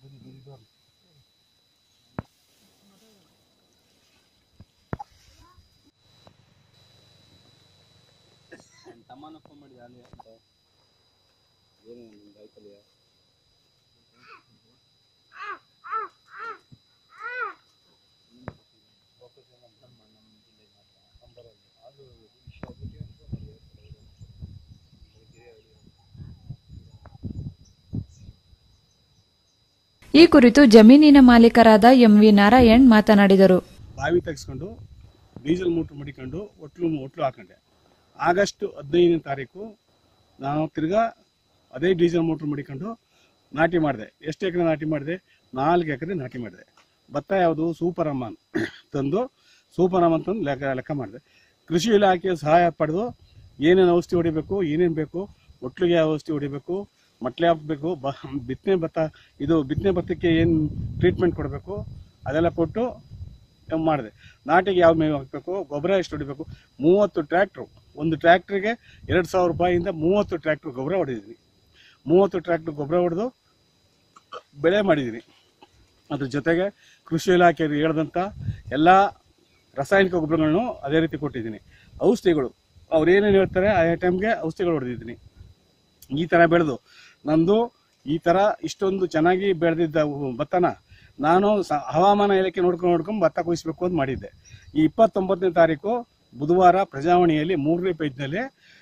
ಈ ಕುರಿತು ಜಮೀನಿನ ಮಾಲೀಕರಾದ ಎಂವಿ ನಾರಾಯಣ್ ಮಾತನಾಡಿದರು ಬಾವಿ ತೆಗೆಸ್ಕೊಂಡು ಡೀಸೆಲ್ ಮೋಟ್ರ್ ಮಡಿಕೊಂಡು ಒಟ್ಲು ಒಟ್ಲು ಹಾಕೊಂಡೆ ಆಗಸ್ಟ್ ಹದಿನೈದನೇ ತಾರೀಕು ನಾನು ತಿರ್ಗಾ ಅದೇ ಡೀಸೆಲ್ ಮೋಟ್ರ್ ಮಡಿಕೊಂಡು ನಾಟಿ ಮಾಡಿದೆ ಎಷ್ಟು ಎಕರೆ ನಾಟಿ ಮಾಡಿದೆ ನಾಲ್ಕು ಎಕರೆ ನಾಟಿ ಮಾಡಿದೆ ಭತ್ತ ಯಾವುದು ಸೂಪರ್ ಅಮ್ಮನ್ ತಂದು ಸೂಪರ್ ಅಮ್ಮನ್ ತಂದು ಲೆಕ್ಕ ಲೆಕ್ಕ ಮಾಡಿದೆ ಕೃಷಿ ಇಲಾಖೆಯ ಸಹಾಯ ಪಡೆದು ಏನೇನು ಔಷಧಿ ಹೊಡಿಬೇಕು ಏನೇನು ಬೇಕು ಒಟ್ಲಿಗೆ ಯಾವ ಔಷಧಿ ಹೊಡಿಬೇಕು ಮಟ್ಲೆ ಹಾಕಬೇಕು ಬ ಬಿತ್ತನೆ ಭತ್ತ ಇದು ಬಿತ್ತನೆ ಭತ್ತಕ್ಕೆ ಏನು ಟ್ರೀಟ್ಮೆಂಟ್ ಕೊಡಬೇಕು ಅದೆಲ್ಲ ಕೊಟ್ಟು ಮಾಡಿದೆ ನಾಟಿಗೆ ಯಾವ ಮೇವು ಹಾಕಬೇಕು ಗೊಬ್ಬರ ಎಷ್ಟು ಹೊಡಿಬೇಕು ಮೂವತ್ತು ಟ್ರ್ಯಾಕ್ಟ್ರು ಒಂದು ಟ್ರ್ಯಾಕ್ಟ್ರಿಗೆ ಎರಡು ಸಾವಿರ ರೂಪಾಯಿಯಿಂದ ಮೂವತ್ತು ಟ್ರ್ಯಾಕ್ಟ್ರ್ ಗೊಬ್ಬರ ಹೊಡೆದಿದ್ದೀನಿ ಮೂವತ್ತು ಟ್ರ್ಯಾಕ್ಟ್ರ್ ಗೊಬ್ಬರ ಹೊಡೆದು ಬೆಳೆ ಮಾಡಿದ್ದೀನಿ ಅದ್ರ ಜೊತೆಗೆ ಕೃಷಿ ಇಲಾಖೆಯವರು ಹೇಳಿದಂಥ ಎಲ್ಲ ರಾಸಾಯನಿಕ ಗೊಬ್ಬರಗಳನ್ನು ಅದೇ ರೀತಿ ಕೊಟ್ಟಿದ್ದೀನಿ ಔಷಧಿಗಳು ಅವ್ರು ಏನೇನು ಹೇಳ್ತಾರೆ ಆ ಟೈಮ್ಗೆ ಔಷಧಿಗಳು ಹೊಡೆದಿದ್ದೀನಿ ಈ ಥರ ಬೆಳೆದು ನಂದು ಈ ಥರ ಇಷ್ಟೊಂದು ಚೆನ್ನಾಗಿ ಬೆಳೆದಿದ್ದ ಭತ್ತನ ನಾನು ಸ- ಹವಾಮಾನ ಇಲಾಖೆ ನೋಡ್ಕೊಂಡು ನೋಡ್ಕೊಂಡು ಭತ್ತ ಕೊಯ್ಸ್ಬೇಕು ಅಂತ ಮಾಡಿದ್ದೆ ಈ ಇಪ್ಪತ್ತೊಂಬತ್ತನೇ ತಾರೀಕು ಬುಧವಾರ ಪ್ರಜಾವಾಣಿಯಲ್ಲಿ ಮೂರನೇ ಪೇಜ್ನಲ್ಲಿ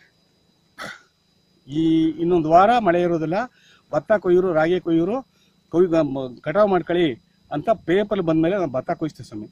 ಈ ಇನ್ನೊಂದು ವಾರ ಮಳೆ ಇರೋದಿಲ್ಲ ಭತ್ತ ಕೊಯ್ಯೂರು ರಾಗಿ ಕೊಯ್ಯೂರು ಕೊಯ್ ಕಟಾವು ಮಾಡ್ಕೊಳ್ಳಿ ಅಂತ ಪೇಪರ್ ಬಂದ್ಮೇಲೆ ನಾನು ಭತ್ತ ಕೊಯ್ಸ್ತೀವಿ ಸ್ವಾಮಿ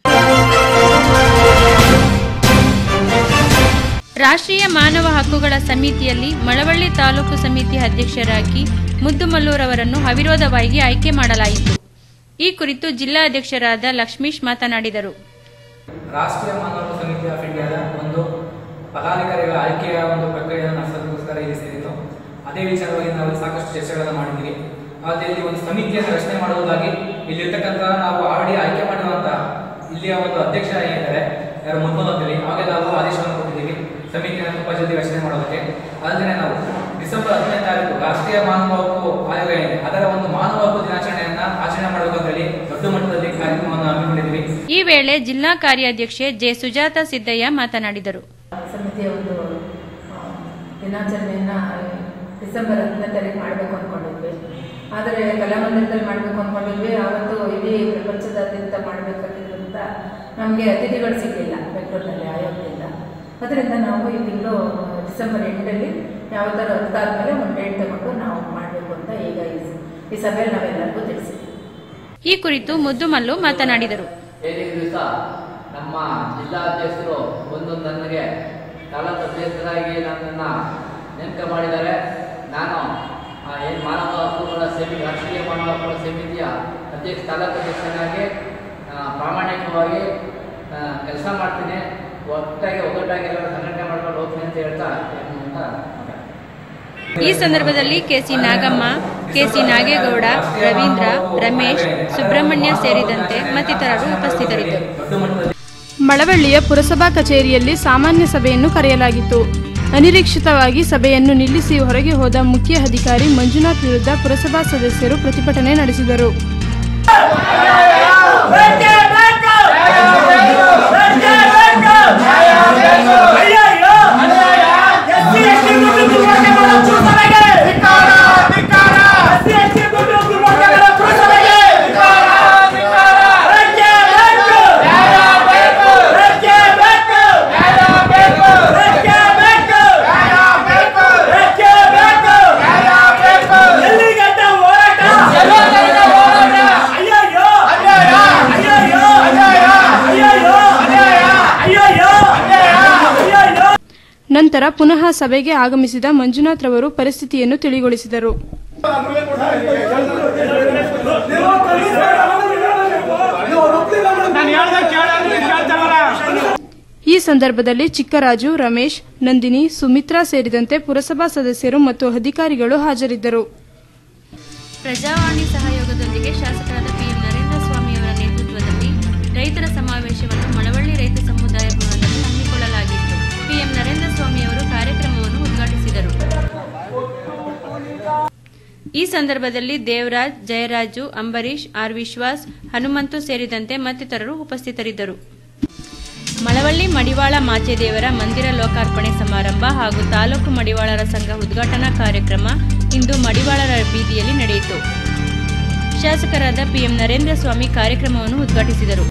ರಾಷ್ಟ್ರೀಯ ಮಾನವ ಹಕ್ಕುಗಳ ಸಮಿತಿಯಲ್ಲಿ ಮಳವಳ್ಳಿ ತಾಲೂಕು ಸಮಿತಿ ಅಧ್ಯಕ್ಷರಾಗಿ ಮುದ್ದುಮಲ್ಲೂರವರನ್ನು ಅವಿರೋಧವಾಗಿ ಆಯ್ಕೆ ಮಾಡಲಾಯಿತು ಈ ಕುರಿತು ಜಿಲ್ಲಾಧ್ಯಕ್ಷರಾದ ಲಕ್ಷ್ಮೀಶ್ ಮಾತನಾಡಿದರು ರಾಷ್ಟ್ರೀಯ ಮಾನವ ಸಮಿತಿ ಆಫ್ ಇಂಡಿಯಾದ ಒಂದು ಪದಾಧಿಕಾರಿಗಳ ಆಯ್ಕೆಯ ಒಂದು ಪ್ರಕ್ರಿಯೆಯನ್ನು ನಡೆಸೋದಕ್ಕೋಸ್ಕರ ಇಲ್ಲಿ ಸೇರಿತು ಅದೇ ವಿಚಾರವಾಗಿ ನಾವು ಸಾಕಷ್ಟು ಚರ್ಚೆಗಳನ್ನು ಮಾಡಿದ್ದೀವಿ ಆದರೆ ಇಲ್ಲಿ ಒಂದು ಸಮಿತಿಯನ್ನು ರಚನೆ ಮಾಡುವುದಾಗಿ ಇಲ್ಲಿರ್ತಕ್ಕಂಥ ನಾವು ಆಲ್ರೆಡಿ ಆಯ್ಕೆ ಮಾಡಿರುವಂತಹ ಇಲ್ಲಿಯ ಒಂದು ಅಧ್ಯಕ್ಷ ಏನಿದ್ದಾರೆ ಯಾರು ಮುನ್ಮಲ್ ಅಂತೇಳಿ ಆವಾಗ ನಾವು ಆದೇಶವನ್ನು ಕೊಟ್ಟಿದ್ದೀವಿ ಸಮಿತಿಯನ್ನು ತುಂಬ ಜಲ್ದಿ ರಚನೆ ಮಾಡೋದಕ್ಕೆ ಅಲ್ಲದೆ ನಾವು ಡಿಸೆಂಬರ್ ಹತ್ತನೇ ತಾರೀಕು ರಾಷ್ಟ್ರೀಯ ಮಾನವ ಹಕ್ಕು ಆಯೋಗ ಏನಿದೆ ಅದರ ಒಂದು ಮಾನವ ಹಕ್ಕು ದಿನಾಚರಣೆಯನ್ನ ಆಚರಣೆ ಮಾಡಬೇಕು ಅಂತ ಹೇಳಿ ದೊಡ್ಡ ಮಟ್ಟದಲ್ಲಿ ಕಾರ್ಯಕ್ರಮವನ್ನು ಹಮ್ಮಿಕೊಂಡಿದ್ದೀವಿ ಈ ವೇಳೆ ಜಿಲ್ಲಾ ಕಾರ್ಯಾಧ್ಯಕ್ಷೆ ಜೆ ಸುಜಾತ ಸಿದ್ದಯ್ಯ ಮಾತನಾಡಿದರು ಸಮಿತಿಯ ಒಂದು ಆ, ದಿನಾಚರಣೆಯನ್ನ ಡಿಸೆಂಬರ್ ಹತ್ತನೇ ತಾರೀಕು ಮಾಡಬೇಕು ಅಂದ್ಕೊಂಡಿದ್ವಿ ಆದರೆ ಕಲಾಮಂದಿರದಲ್ಲಿ ಮಾಡಬೇಕು ಅಂದ್ಕೊಂಡಿದ್ವಿ ಆವತ್ತು ಇಡೀ ಪ್ರಪಂಚದಾದ್ಯಂತ ಮಾಡಬೇಕಾಗಿದ್ದರಿಂದ ನಮಗೆ ಅತಿಥಿಗಳು ಸಿಗಲಿಲ್ಲ ಬೆಂಗಳೂರಿನಲ್ಲಿ ಆಯೋಗದಿಂದ ಅದರಿಂದ ನಾವು ಈ ತಿಂಗಳು ಡಿಸೆಂಬರ್ ಎಂಟಲ್ಲಿ ಯಾವತ್ತಾರು ಹತ್ತಾದ್ಮೇಲೆ ಒಂದು ಡೇಟ್ ತಗೊಂಡು ನಾವು ಮಾಡಬೇಕು ಅಂತ ಈಗ ಈ- ಈ ಸಭೆಯಲ್ಲಿ ನಾವೆಲ್ಲರಿಗೂ ತಿಳಿಸಿದ್ವಿ ಈ ಕುರಿತು ಮುದ್ದುಮಲ್ಲು ಮಾತನಾಡಿದರು ಏನೇ ದಿವಸ ನಮ್ಮ ಜಿಲ್ಲಾಧ್ಯಕ್ಷರು ಒಂದು ನನಗೆ ತಾಲೂಕು ಅಧ್ಯಕ್ಷರಾಗಿ ನನ್ನನ್ನು ನೇಮಕ ಮಾಡಿದ್ದಾರೆ ನಾನು ಏನು ಮಾನವ ಹಕ್ಕುಗಳ ಸಮಿತಿ ರಾಷ್ಟ್ರೀಯ ಮಾನವ ಹಕ್ಕುಗಳ ಸಮಿತಿಯ ಅಧ್ಯಕ್ಷ ತಾಲೂಕು ಅಧ್ಯಕ್ಷನಾಗಿ ಆ, ಪ್ರಾಮಾಣಿಕವಾಗಿ ಕೆಲಸ ಮಾಡ್ತೀನಿ ಒಟ್ಟಾಗಿ ಒಗ್ಗಟ್ಟಾಗಿ ಎಲ್ಲರೂ ಸಂಘಟನೆ ಮಾಡ್ಕೊಂಡು ಹೋಗ್ತೀನಿ ಅಂತ ಹೇಳ್ತಾ ಏನು ಅಂತ ಈ ಸಂದರ್ಭದಲ್ಲಿ ಕೆಸಿ ನಾಗಮ್ಮ ಕೆಸಿ ನಾಗೇಗೌಡ ರವೀಂದ್ರ ರಮೇಶ್ ಸುಬ್ರಹ್ಮಣ್ಯ ಸೇರಿದಂತೆ ಮತ್ತಿತರರು ಉಪಸ್ಥಿತರಿದ್ದರು ಮಳವಳ್ಳಿಯ ಪುರಸಭಾ ಕಚೇರಿಯಲ್ಲಿ ಸಾಮಾನ್ಯ ಸಭೆಯನ್ನು ಕರೆಯಲಾಗಿತ್ತು ಅನಿರೀಕ್ಷಿತವಾಗಿ ಸಭೆಯನ್ನು ನಿಲ್ಲಿಸಿ ಹೊರಗೆ ಹೋದ ಮುಖ್ಯ ಅಧಿಕಾರಿ ಮಂಜುನಾಥ್ ವಿರುದ್ಧ ಪುರಸಭಾ ಸದಸ್ಯರು ಪ್ರತಿಭಟನೆ ನಡೆಸಿದರು ಅಯ್ಯಯ್ಯೋ! ಎಸ್ಸಿ ಎಸ್ಟಿ ನಂತರ ಪುನಃ ಸಭೆಗೆ ಆಗಮಿಸಿದ ಮಂಜುನಾಥ್ ರವರು ಪರಿಸ್ಥಿತಿಯನ್ನು ತಿಳಿಗೊಳಿಸಿದರು ಈ ಸಂದರ್ಭದಲ್ಲಿ ಚಿಕ್ಕರಾಜು ರಮೇಶ್ ನಂದಿನಿ ಸುಮಿತ್ರಾ ಸೇರಿದಂತೆ ಪುರಸಭಾ ಸದಸ್ಯರು ಮತ್ತು ಅಧಿಕಾರಿಗಳು ಹಾಜರಿದ್ದರು ಪ್ರಜಾವಾಣಿ ಸಹಯೋಗದೊಂದಿಗೆ ಶಾಸಕರಾದ ಪಿಎಂ ನರೇಂದ್ರ ಸ್ವಾಮಿಯವರ ನೇತೃತ್ವದಲ್ಲಿ ರೈತರ ಸಮಾವೇಶವನ್ನು ಮಳವಳ್ಳಿ ರೈತ ಸಮುದಾಯ ಭವನದಲ್ಲಿ ಹಮ್ಮಿಕೊಳ್ಳಲಾಗಿತ್ತು ಪಿಎಂ ನರೇಂದ್ರ ಸ್ವಾಮಿಯವರು ಕಾರ್ಯಕ್ರಮವನ್ನು ಉದ್ಘಾಟಿಸಿದರು ಈ ಸಂದರ್ಭದಲ್ಲಿ ದೇವರಾಜ್ ಜಯರಾಜು ಅಂಬರೀಶ್ ಆರ್ ವಿಶ್ವಾಸ್ ಹನುಮಂತು ಸೇರಿದಂತೆ ಮತ್ತಿತರರು ಉಪಸ್ಥಿತರಿದ್ದರು ಮಳವಳ್ಳಿ ಮಡಿವಾಳ ಮಾಚೆದೇವರ ಮಂದಿರ ಲೋಕಾರ್ಪಣೆ ಸಮಾರಂಭ ಹಾಗೂ ತಾಲೂಕು ಮಡಿವಾಳರ ಸಂಘ ಉದ್ಘಾಟನಾ ಕಾರ್ಯಕ್ರಮ ಇಂದು ಮಡಿವಾಳರ ಬೀದಿಯಲ್ಲಿ ನಡೆಯಿತು ಶಾಸಕರಾದ ಪಿಎಂ ನರೇಂದ್ರ ಸ್ವಾಮಿ ಕಾರ್ಯಕ್ರಮವನ್ನು ಉದ್ಘಾಟಿಸಿದರು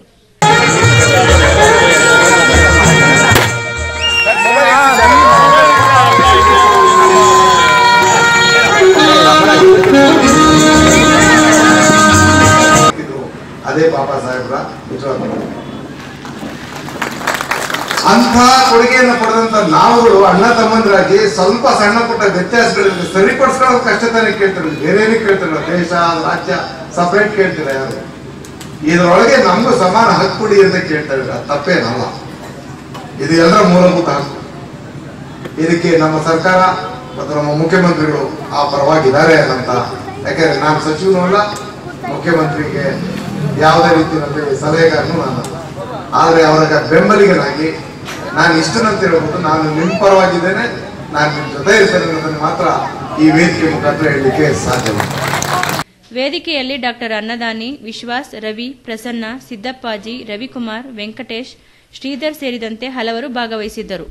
ಅದೇ ಬಾಬಾ ಸಾಹೇಬ್ರ ನಿಜವಾಗ್ಲೂ ಅಂಥ ಕೊಡುಗೆಯನ್ನು ಪಡೆದಂತ ನಾವುಗಳು ಅಣ್ಣ ತಮ್ಮಂದಿರಾಗಿ ಸ್ವಲ್ಪ ಸಣ್ಣ ಪುಟ್ಟ ವ್ಯತ್ಯಾಸಗಳಿಂದ ಸರಿಪಡಿಸ್ಕೊಳ್ಳೋದು ಕಷ್ಟ ತಾನೇ ಕೇಳ್ತಾರೆ ಬೇರೇನೇ ಕೇಳ್ತಿರಲ್ಲ ದೇಶ ರಾಜ್ಯ ಸಪರೇಟ್ ಕೇಳ್ತಿಲ್ಲ ಯಾರು ಇದರೊಳಗೆ ನಮಗೂ ಸಮಾನ ಹಕ್ಕು ಕೊಡಿ ಅಂತ ಕೇಳ್ತಾ ಇದ್ದಾರೆ ಅದು ತಪ್ಪೇನಲ್ಲ ಇದು ಎಲ್ಲರ ಮೂಲಭೂತ ಹಕ್ಕು ಇದಕ್ಕೆ ನಮ್ಮ ಸರ್ಕಾರ ಮತ್ತು ನಮ್ಮ ಮುಖ್ಯಮಂತ್ರಿಗಳು ಆ ಪರವಾಗಿದ್ದಾರೆ ಅಂತ ಯಾಕಂದ್ರೆ ನಾನು ಸಚಿವನೂ ಅಲ್ಲ ಮುಖ್ಯಮಂತ್ರಿಗೆ ಯಾವುದೇ ರೀತಿಯಲ್ಲಿ ಸಲಹೆಗಾರನು ನಾನು ಆದರೆ ಅವರ ಬೆಂಬಲಿಗನಾಗಿ ನಾನು ಇಷ್ಟನಂತ ಹೇಳ್ಬೋದು ನಾನು ನಿಮ್ಮ ಪರವಾಗಿದ್ದೇನೆ ನಾನು ನಿಮ್ಮ ಜೊತೆ ಇರ್ತೇನೆ ಅನ್ನೋದನ್ನು ಮಾತ್ರ ಈ ವೇದಿಕೆ ಮುಖಾಂತರ ಹೇಳಲಿಕ್ಕೆ ಸಾಧ್ಯವಿಲ್ಲ ವೇದಿಕೆಯಲ್ಲಿ ಡಾಕ್ಟರ್ ಅನ್ನದಾನಿ ವಿಶ್ವಾಸ್ ರವಿ ಪ್ರಸನ್ನ ಸಿದ್ದಪ್ಪಾಜಿ ರವಿಕುಮಾರ್ ವೆಂಕಟೇಶ್ ಶ್ರೀಧರ್ ಸೇರಿದಂತೆ ಹಲವರು ಭಾಗವಹಿಸಿದ್ದರು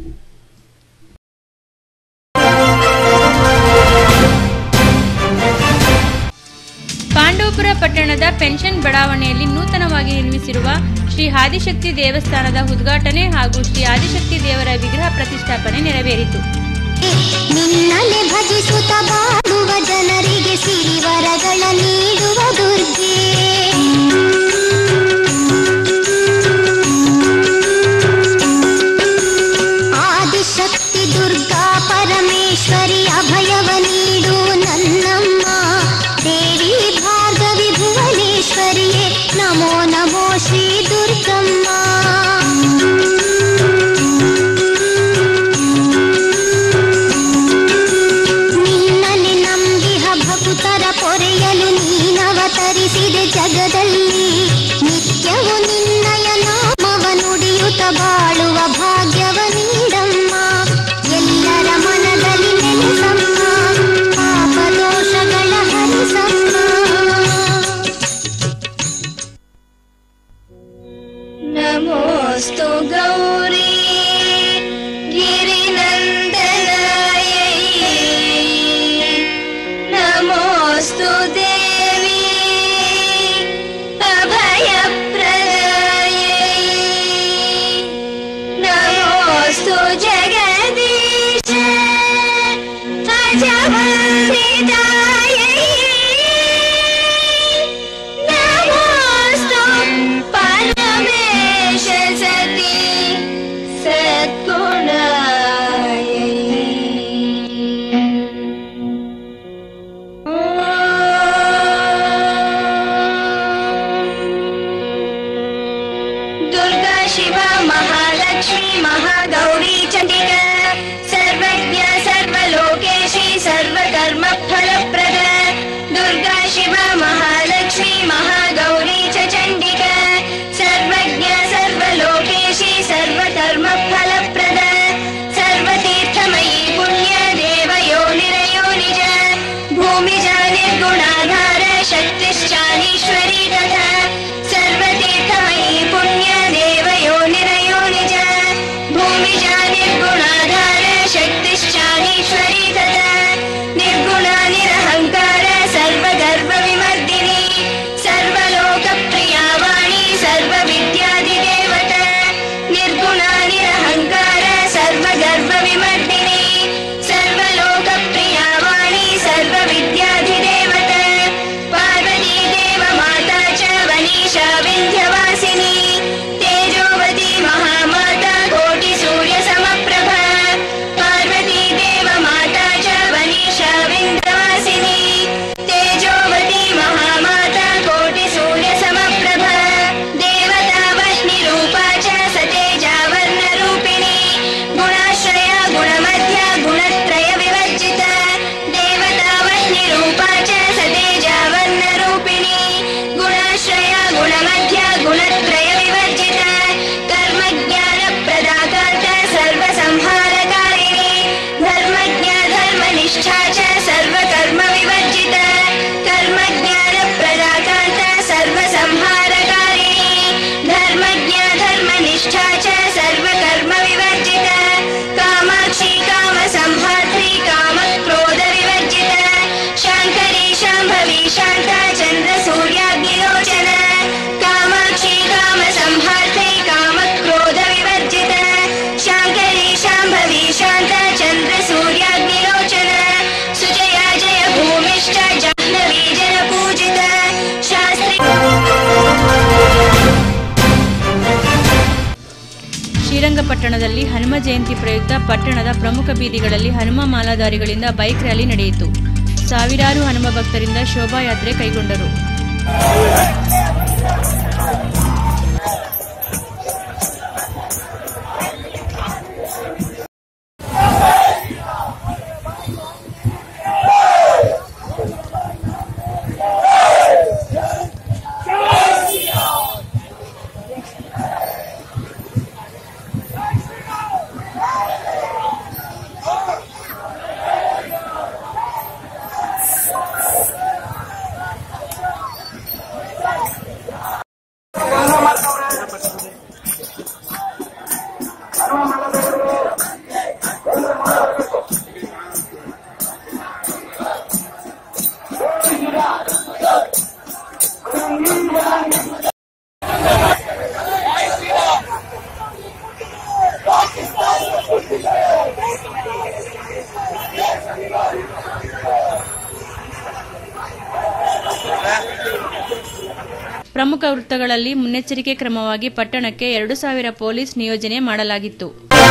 ಪಾಂಡವಪುರ ಪಟ್ಟಣದ ಪೆನ್ಷನ್ ಬಡಾವಣೆಯಲ್ಲಿ ನೂತನವಾಗಿ ನಿರ್ಮಿಸಿರುವ ಶ್ರೀ ಆದಿಶಕ್ತಿ ದೇವಸ್ಥಾನದ ಉದ್ಘಾಟನೆ ಹಾಗೂ ಶ್ರೀ ಆದಿಶಕ್ತಿ ದೇವರ ವಿಗ್ರಹ ಪ್ರತಿಷ್ಠಾಪನೆ ನೆರವೇರಿತು ನಿನ್ನನೆ ಭಜಿಸುತ್ತ ಬಾಳುವ ಜನರಿಗೆ ಸಿರಿವರಗಳ ನೀಡುವ ದುರ್ಗೆ ಆದಿಶಕ್ತಿ ದುರ್ಗಾ ಪರಮೇಶ್ವರಿ ಅಭಯವ ನೀಡು ನನ್ನಮ್ಮ ದೇವಿ ಭಾರ್ಗವಿ ಭುವನೇಶ್ವರಿಯೇ ನಮೋ ನಮೋ ಶ್ರೀ ದುರ್ಗಮ್ಮ ನಿನ್ನನೆ ನಂಬಿಹ ಭಕುತರ ಪೊರೆಯಲು ನೀನವತರಿಸಿದೆ ಜಗದಲ್ಲಿ ನಿತ್ಯವು ನಿನ್ನಯ ನಾಮವ ನುಡಿಯುತ್ತ ಬಾಳುವ ಭಾಗ್ಯವ ನೀಡಮ್ಮ ಎಲ್ಲರ ಮನದಲ್ಲಿ ನೆಲೆಸಮ್ಮ ಪಾಪ ದೋಷಗಳ ಹರಿಸಮ್ಮ ನಮೋಸ್ತು ಗೌರಿ गिरिनन्दनायै नमोऽस्तु देवी अभयप्रदायै नमोऽस्तु जगदीश अजवन्दितायै नमोऽस्तु परमेश सती दुर्गा शिवा महालक्ष्मी महागौरी चण्डिका सर्वज्ञ सर्वलोकेशी सर्वकर्मफलप्रद दुर्गा शिवा महालक्ष्मी महागौरी च चण्डिका सर्वज्ञ सर्वलोकेशी सर्वकर्मफलप्रद सर्वतीर्थमयी पुण्यदेवयो निरयो निज भूमिजा निर्गुणाधार शक्तिश्चानीश्वरी तथा सर्वतीर्थमयी पुण्यदेवयो निरयो निज भूमिजा निर्गुणाधार शक्तिश्चानीश्वरी तथा निर्गुणा निरहङ्कार सर्वगर्वविमर्दिनी सर्वलोकप्रिया वाणी सर्वविद्यादिदेवता निर्गुणा निरहङ्कार सर्वगर्वविमर्दिनी सर्वलोकप्रिया वाणी सर्वविद्याधिदेवता पार्वती देवमाता च वनीशा विन्ध्यवासिनी तेजोवती महामाता कोटिसूर्यसमप्रभा ಪಟ್ಟಣದಲ್ಲಿ ಹನುಮ ಜಯಂತಿ ಪ್ರಯುಕ್ತ ಪಟ್ಟಣದ ಪ್ರಮುಖ ಬೀದಿಗಳಲ್ಲಿ ಹನುಮ ಮಾಲಾಧಾರಿಗಳಿಂದ ಬೈಕ್ ರ್ಯಾಲಿ ನಡೆಯಿತು ಸಾವಿರಾರು ಹನುಮ ಭಕ್ತರಿಂದ ಶೋಭಾಯಾತ್ರೆ ಕೈಗೊಂಡರು ಪ್ರಮುಖ ವೃತ್ತಗಳಲ್ಲಿ ಮುನ್ನೆಚ್ಚರಿಕೆ ಕ್ರಮವಾಗಿ ಪಟ್ಟಣಕ್ಕೆ ಎರಡು ಸಾವಿರ ಪೊಲೀಸ್ ನಿಯೋಜನೆ ಮಾಡಲಾಗಿತ್ತು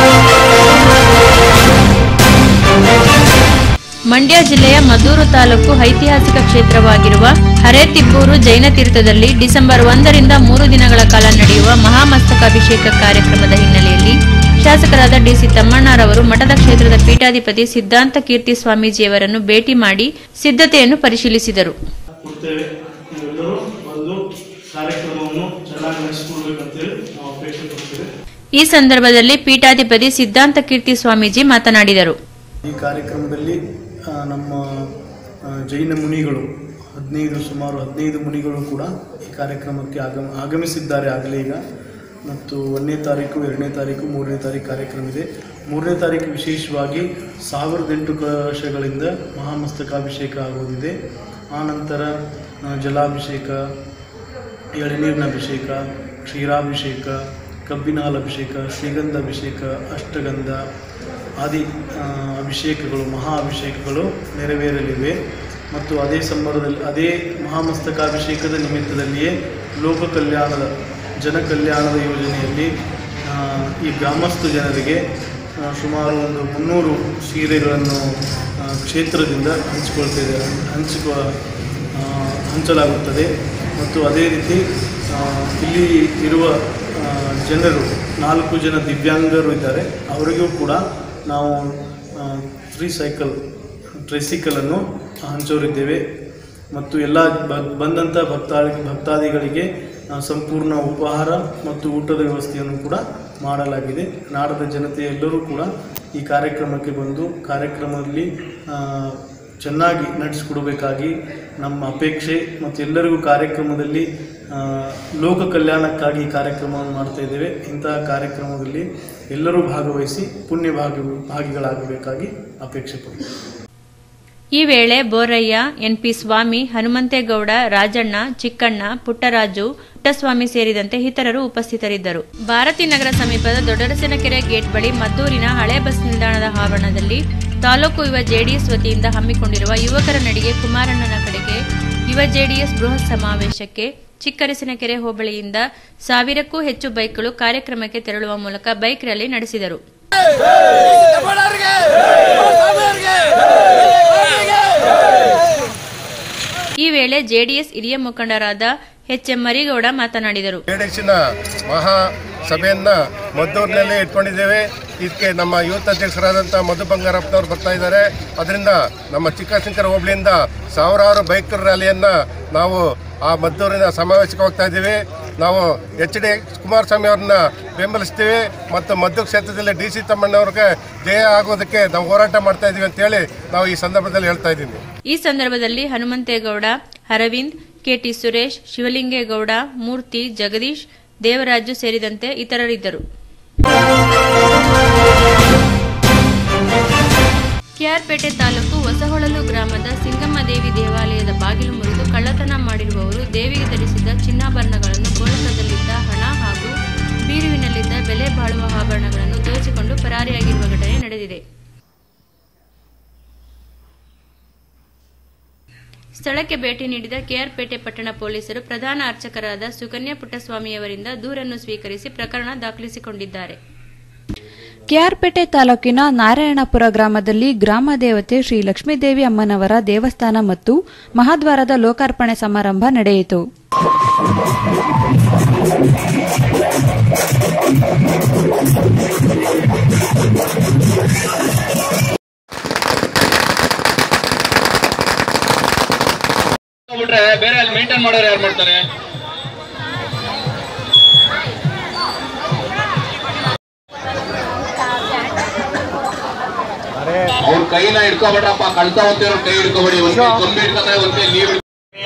ಮಂಡ್ಯ ಜಿಲ್ಲೆಯ ಮದ್ದೂರು ತಾಲೂಕು ಐತಿಹಾಸಿಕ ಕ್ಷೇತ್ರವಾಗಿರುವ ಹರೇತಿಬ್ಬೂರು ಜೈನ ತೀರ್ಥದಲ್ಲಿ ಡಿಸೆಂಬರ್ ಒಂದರಿಂದ ಮೂರು ದಿನಗಳ ಕಾಲ ನಡೆಯುವ ಮಹಾಮಸ್ತಕಾಭಿಷೇಕ ಕಾರ್ಯಕ್ರಮದ ಹಿನ್ನೆಲೆಯಲ್ಲಿ ಶಾಸಕರಾದ ಡಿಸಿ ತಮ್ಮಣ್ಣರವರು ಮಠದ ಕ್ಷೇತ್ರದ ಪೀಠಾಧಿಪತಿ ಸಿದ್ಧಾಂತ ಕೀರ್ತಿ ಸ್ವಾಮೀಜಿಯವರನ್ನು ಭೇಟಿ ಮಾಡಿ ಸಿದ್ಧತೆಯನ್ನು ಪರಿಶೀಲಿಸಿದರು ಕೊಡ್ತೇವೆ ನೀವೆಲ್ಲರೂ ಬಂದು ಕಾರ್ಯಕ್ರಮವನ್ನು ಚೆನ್ನಾಗಿ ನಡೆಸಿಕೊಡ್ಬೇಕಂತೇಳಿ ನಾವು ಅಪೇಕ್ಷೆ ಪಡ್ತೇವೆ ಈ ಸಂದರ್ಭದಲ್ಲಿ ಪೀಠಾಧಿಪತಿ ಸಿದ್ಧಾಂತ ಕೀರ್ತಿ ಸ್ವಾಮೀಜಿ ಮಾತನಾಡಿದರು ಈ ಕಾರ್ಯಕ್ರಮದಲ್ಲಿ ಆ, ನಮ್ಮ ಆ, ಜೈನ ಮುನಿಗಳು ಹದಿನೈದು ಸುಮಾರು ಹದಿನೈದು ಮುನಿಗಳು ಕೂಡ ಈ ಕಾರ್ಯಕ್ರಮಕ್ಕೆ ಆಗಮ ಆಗಮಿಸಿದ್ದಾರೆ ಆಗಲೇ ಈಗ ಮತ್ತು ಒಂದನೇ ತಾರೀಕು ಎರಡನೇ ತಾರೀಕು ಮೂರನೇ ತಾರೀಕು ಕಾರ್ಯಕ್ರಮ ಇದೆ ಮೂರನೇ ತಾರೀಕು ವಿಶೇಷವಾಗಿ ಸಾವಿರದ ಎಂಟು ಕಲಶಗಳಿಂದ ಮಹಾಮಸ್ತಕಾಭಿಷೇಕ ಆಗುವುದಿದೆ ಆನಂತರ ಆ, ಜಲಾಭಿಷೇಕ ಎಳನೀರಿನ ಅಭಿಷೇಕ ಕ್ಷೀರಾಭಿಷೇಕ ಕಬ್ಬಿನ ಹಾಲು ಅಭಿಷೇಕ ಶ್ರೀಗಂಧ ಅಭಿಷೇಕ ಅಷ್ಟಗಂಧ ಆದಿ ಆ, ಅಭಿಷೇಕಗಳು ಮಹಾ ಅಭಿಷೇಕಗಳು ನೆರವೇರಲಿವೆ ಮತ್ತು ಅದೇ ಸಂಬರದಲ್ಲಿ ಅದೇ ಮಹಾಮಸ್ತಕಾಭಿಷೇಕದ ನಿಮಿತ್ತದಲ್ಲಿಯೇ ಲೋಕ ಕಲ್ಯಾಣದ ಜನ ಕಲ್ಯಾಣದ ಯೋಜನೆಯಲ್ಲಿ ಆ, ಈ ಗ್ರಾಮಸ್ಥ ಜನರಿಗೆ ಆ, ಸುಮಾರು ಒಂದು ಮುನ್ನೂರು ಸೀರೆಗಳನ್ನು ಆ, ಕ್ಷೇತ್ರದಿಂದ ಹಂಚಿಕೊಳ್ತಿದೆ ಹಂಚಿಕೊ ಆ, ಹಂಚಲಾಗುತ್ತದೆ ಮತ್ತು ಅದೇ ರೀತಿ ಆ, ಇಲ್ಲಿ ಇರುವ ಆ, ಜನರು ನಾಲ್ಕು ಜನ ದಿವ್ಯಾಂಗರು ಇದ್ದಾರೆ ಅವರಿಗೂ ಕೂಡ ನಾವು ಫ್ರೀ ಸೈಕಲ್ ಟ್ರೈಸಿಕಲನ್ನು ಹಂಚೋರಿದ್ದೇವೆ ಮತ್ತು ಎಲ್ಲ ಬ- ಬಂದಂಥ ಭಕ್ತಾದಿ ಭಕ್ತಾದಿಗಳಿಗೆ ಆ, ಸಂಪೂರ್ಣ ಉಪಹಾರ ಮತ್ತು ಊಟದ ವ್ಯವಸ್ಥೆಯನ್ನು ಕೂಡ ಮಾಡಲಾಗಿದೆ ನಾಡದ ಜನತೆ ಎಲ್ಲರೂ ಕೂಡ ಈ ಕಾರ್ಯಕ್ರಮಕ್ಕೆ ಬಂದು ಕಾರ್ಯಕ್ರಮದಲ್ಲಿ ಆ, ಚೆನ್ನಾಗಿ ನಡೆಸಿಕೊಡಬೇಕಾಗಿ ನಮ್ಮ ಅಪೇಕ್ಷೆ ಮತ್ತು ಎಲ್ಲರಿಗೂ ಕಾರ್ಯಕ್ರಮದಲ್ಲಿ ಆ, ಲೋಕ ಕಲ್ಯಾಣಕ್ಕಾಗಿ ಈ ಕಾರ್ಯಕ್ರಮವನ್ನು ಮಾಡ್ತಾ ಇದ್ದೇವೆ ಇಂತಹ ಕಾರ್ಯಕ್ರಮದಲ್ಲಿ ಎಲ್ಲರೂ ಭಾಗವಹಿಸಿ ಪುಣ್ಯ ಭಾಗಿ ಭಾಗಿಗಳಾಗಬೇಕಾಗಿ ಅಪೇಕ್ಷೆ ಪಡ್ತೀವಿ ಈ ವೇಳೆ ಬೋರಯ್ಯ ಎನ್ಪಿ ಸ್ವಾಮಿ ಹನುಮಂತೇಗೌಡ ರಾಜಣ್ಣ ಚಿಕ್ಕಣ್ಣ ಪುಟ್ಟರಾಜು ಪುಟ್ಟಸ್ವಾಮಿ ಸೇರಿದಂತೆ ಇತರರು ಉಪಸ್ಥಿತರಿದ್ದರು ಭಾರತಿ ನಗರ ಸಮೀಪದ ದೊಡ್ಡರಸಿನಕೆರೆ ಗೇಟ್ ಬಳಿ ಮದ್ದೂರಿನ ಹಳೆ ಬಸ್ ನಿಲ್ದಾಣದ ಆವರಣದಲ್ಲಿ ತಾಲೂಕು ಯುವ ಜೆಡಿಎಸ್ ವತಿಯಿಂದ ಹಮ್ಮಿಕೊಂಡಿರುವ ಯುವಕರ ನಡಿಗೆ ಕುಮಾರಣ್ಣನ ಕಡೆಗೆ ಯುವ ಜೆಡಿಎಸ್ ಬೃಹತ್ ಸಮಾವೇಶಕ್ಕೆ ಚಿಕ್ಕರಸಿನಕೆರೆ ಹೋಬಳಿಯಿಂದ ಸಾವಿರಕ್ಕೂ ಹೆಚ್ಚು ಬೈಕ್ಗಳು ಕಾರ್ಯಕ್ರಮಕ್ಕೆ ತೆರಳುವ ಮೂಲಕ ಬೈಕ್ ರ್ಯಾಲಿ ನಡೆಸಿದರು ಈ ವೇಳೆ ಜೆಡಿಎಸ್ ಹಿರಿಯ ಮುಖಂಡರಾದ ಎಚ್ ಎಂ ಮರಿಗೌಡ ಮಾತನಾಡಿದರು ಜೆಡಿಎಸ್ನ ಮಹಾ ಸಭೆಯನ್ನ ಮದ್ದೂರಿನಲ್ಲಿ ಇಟ್ಕೊಂಡಿದ್ದೇವೆ ಇದಕ್ಕೆ ನಮ್ಮ ಯೂತ್ ಅಧ್ಯಕ್ಷರಾದಂಥ ಮಧು ಬಂಗಾರಪ್ಪನವರು ಬರ್ತಾ ಇದ್ದಾರೆ ಅದರಿಂದ ನಮ್ಮ ಚಿಕ್ಕಸಿಂಕರ ಹೋಬಳಿಯಿಂದ ಸಾವಿರಾರು ಬೈಕ್ ರ್ಯಾಲಿಯನ್ನ ನಾವು ಆ ಮದ್ದೂರಿನ ಸಮಾವೇಶಕ್ಕೆ ಹೋಗ್ತಾ ಇದ್ದೀವಿ ನಾವು ಎಚ್ ಡಿ ಕುಮಾರಸ್ವಾಮಿ ಅವ್ರನ್ನ ಬೆಂಬಲಿಸ್ತೀವಿ ಮತ್ತು ಮದ್ದು ಕ್ಷೇತ್ರದಲ್ಲಿ ಡಿ ಸಿ ತಮ್ಮಣ್ಣವ್ರಿಗೆ ಜಯ ಆಗೋದಕ್ಕೆ ನಾವು ಹೋರಾಟ ಮಾಡ್ತಾ ಇದ್ದೀವಿ ಅಂತೇಳಿ ನಾವು ಈ ಸಂದರ್ಭದಲ್ಲಿ ಹೇಳ್ತಾ ಇದ್ದೀವಿ ಈ ಸಂದರ್ಭದಲ್ಲಿ ಹನುಮಂತೇಗೌಡ ಅರವಿಂದ್ ಕೆಟಿ ಸುರೇಶ್ ಶಿವಲಿಂಗೇಗೌಡ ಮೂರ್ತಿ ಜಗದೀಶ್ ದೇವರಾಜು ಸೇರಿದಂತೆ ಇತರರಿದ್ದರು ಕೆಆರ್ಪೇಟೆ ತಾಲೂಕು ಹೊಸಹೊಳಲು ಗ್ರಾಮದ ಸಿಂಗಮ್ಮದೇವಿ ದೇವಾಲಯದ ಬಾಗಿಲು ಮುರಿದು ಕಳ್ಳತನ ಮಾಡಿರುವವರು ದೇವಿಗೆ ಧರಿಸಿದ ಚಿನ್ನಾಭರಣಗಳನ್ನು ಗೋಳಕದಲ್ಲಿದ್ದ ಹಣ ಹಾಗೂ ಬೀರುವಿನಲ್ಲಿದ್ದ ಬೆಲೆ ಬಾಳುವ ಆಭರಣಗಳನ್ನು ದೋಚಿಕೊಂಡು ಪರಾರಿಯಾಗಿರುವ ಘಟನೆ ನಡೆದಿದೆ ಸ್ಥಳಕ್ಕೆ ಭೇಟಿ ನೀಡಿದ ಕೆಆರ್ಪೇಟೆ ಪಟ್ಟಣ ಪೊಲೀಸರು ಪ್ರಧಾನ ಅರ್ಚಕರಾದ ಸುಕನ್ಯಾ ಪುಟ್ಟಸ್ವಾಮಿಯವರಿಂದ ದೂರನ್ನು ಸ್ವೀಕರಿಸಿ ಪ್ರಕರಣ ದಾಖಲಿಸಿಕೊಂಡಿದ್ದಾರೆ ಕೆಆರ್ಪೇಟೆ ತಾಲೂಕಿನ ನಾರಾಯಣಪುರ ಗ್ರಾಮದಲ್ಲಿ ಗ್ರಾಮ ದೇವತೆ ಶ್ರೀ ಲಕ್ಷ್ಮೀದೇವಿ ಅಮ್ಮನವರ ದೇವಸ್ಥಾನ ಮತ್ತು ಮಹಾದ್ವಾರದ ಲೋಕಾರ್ಪಣೆ ಸಮಾರಂಭ ನಡೆಯಿತು ಬಿಟ್ರೆ ಬೇರೆ ಅಲ್ಲಿ ಮೇಂಟೈನ್ ಮಾಡೋರು ಯಾರು ಮಾಡ್ತಾರೆ ಅವ್ರ ಕೈನ ಹಿಡ್ಕೊಬೇಡ್ರಪ್ಪ ಕಳ್ತಾ ಹೋಗ್ತಿರೋ ಕೈ ಹಿಡ್ಕೊಬೇಡಿ ಒಂದ್ ಕೈ ಕಂಬಿ ಹಿಡ್ಕೊತಾರೆ ಒಂದ್ ಕೈ ನೀವ್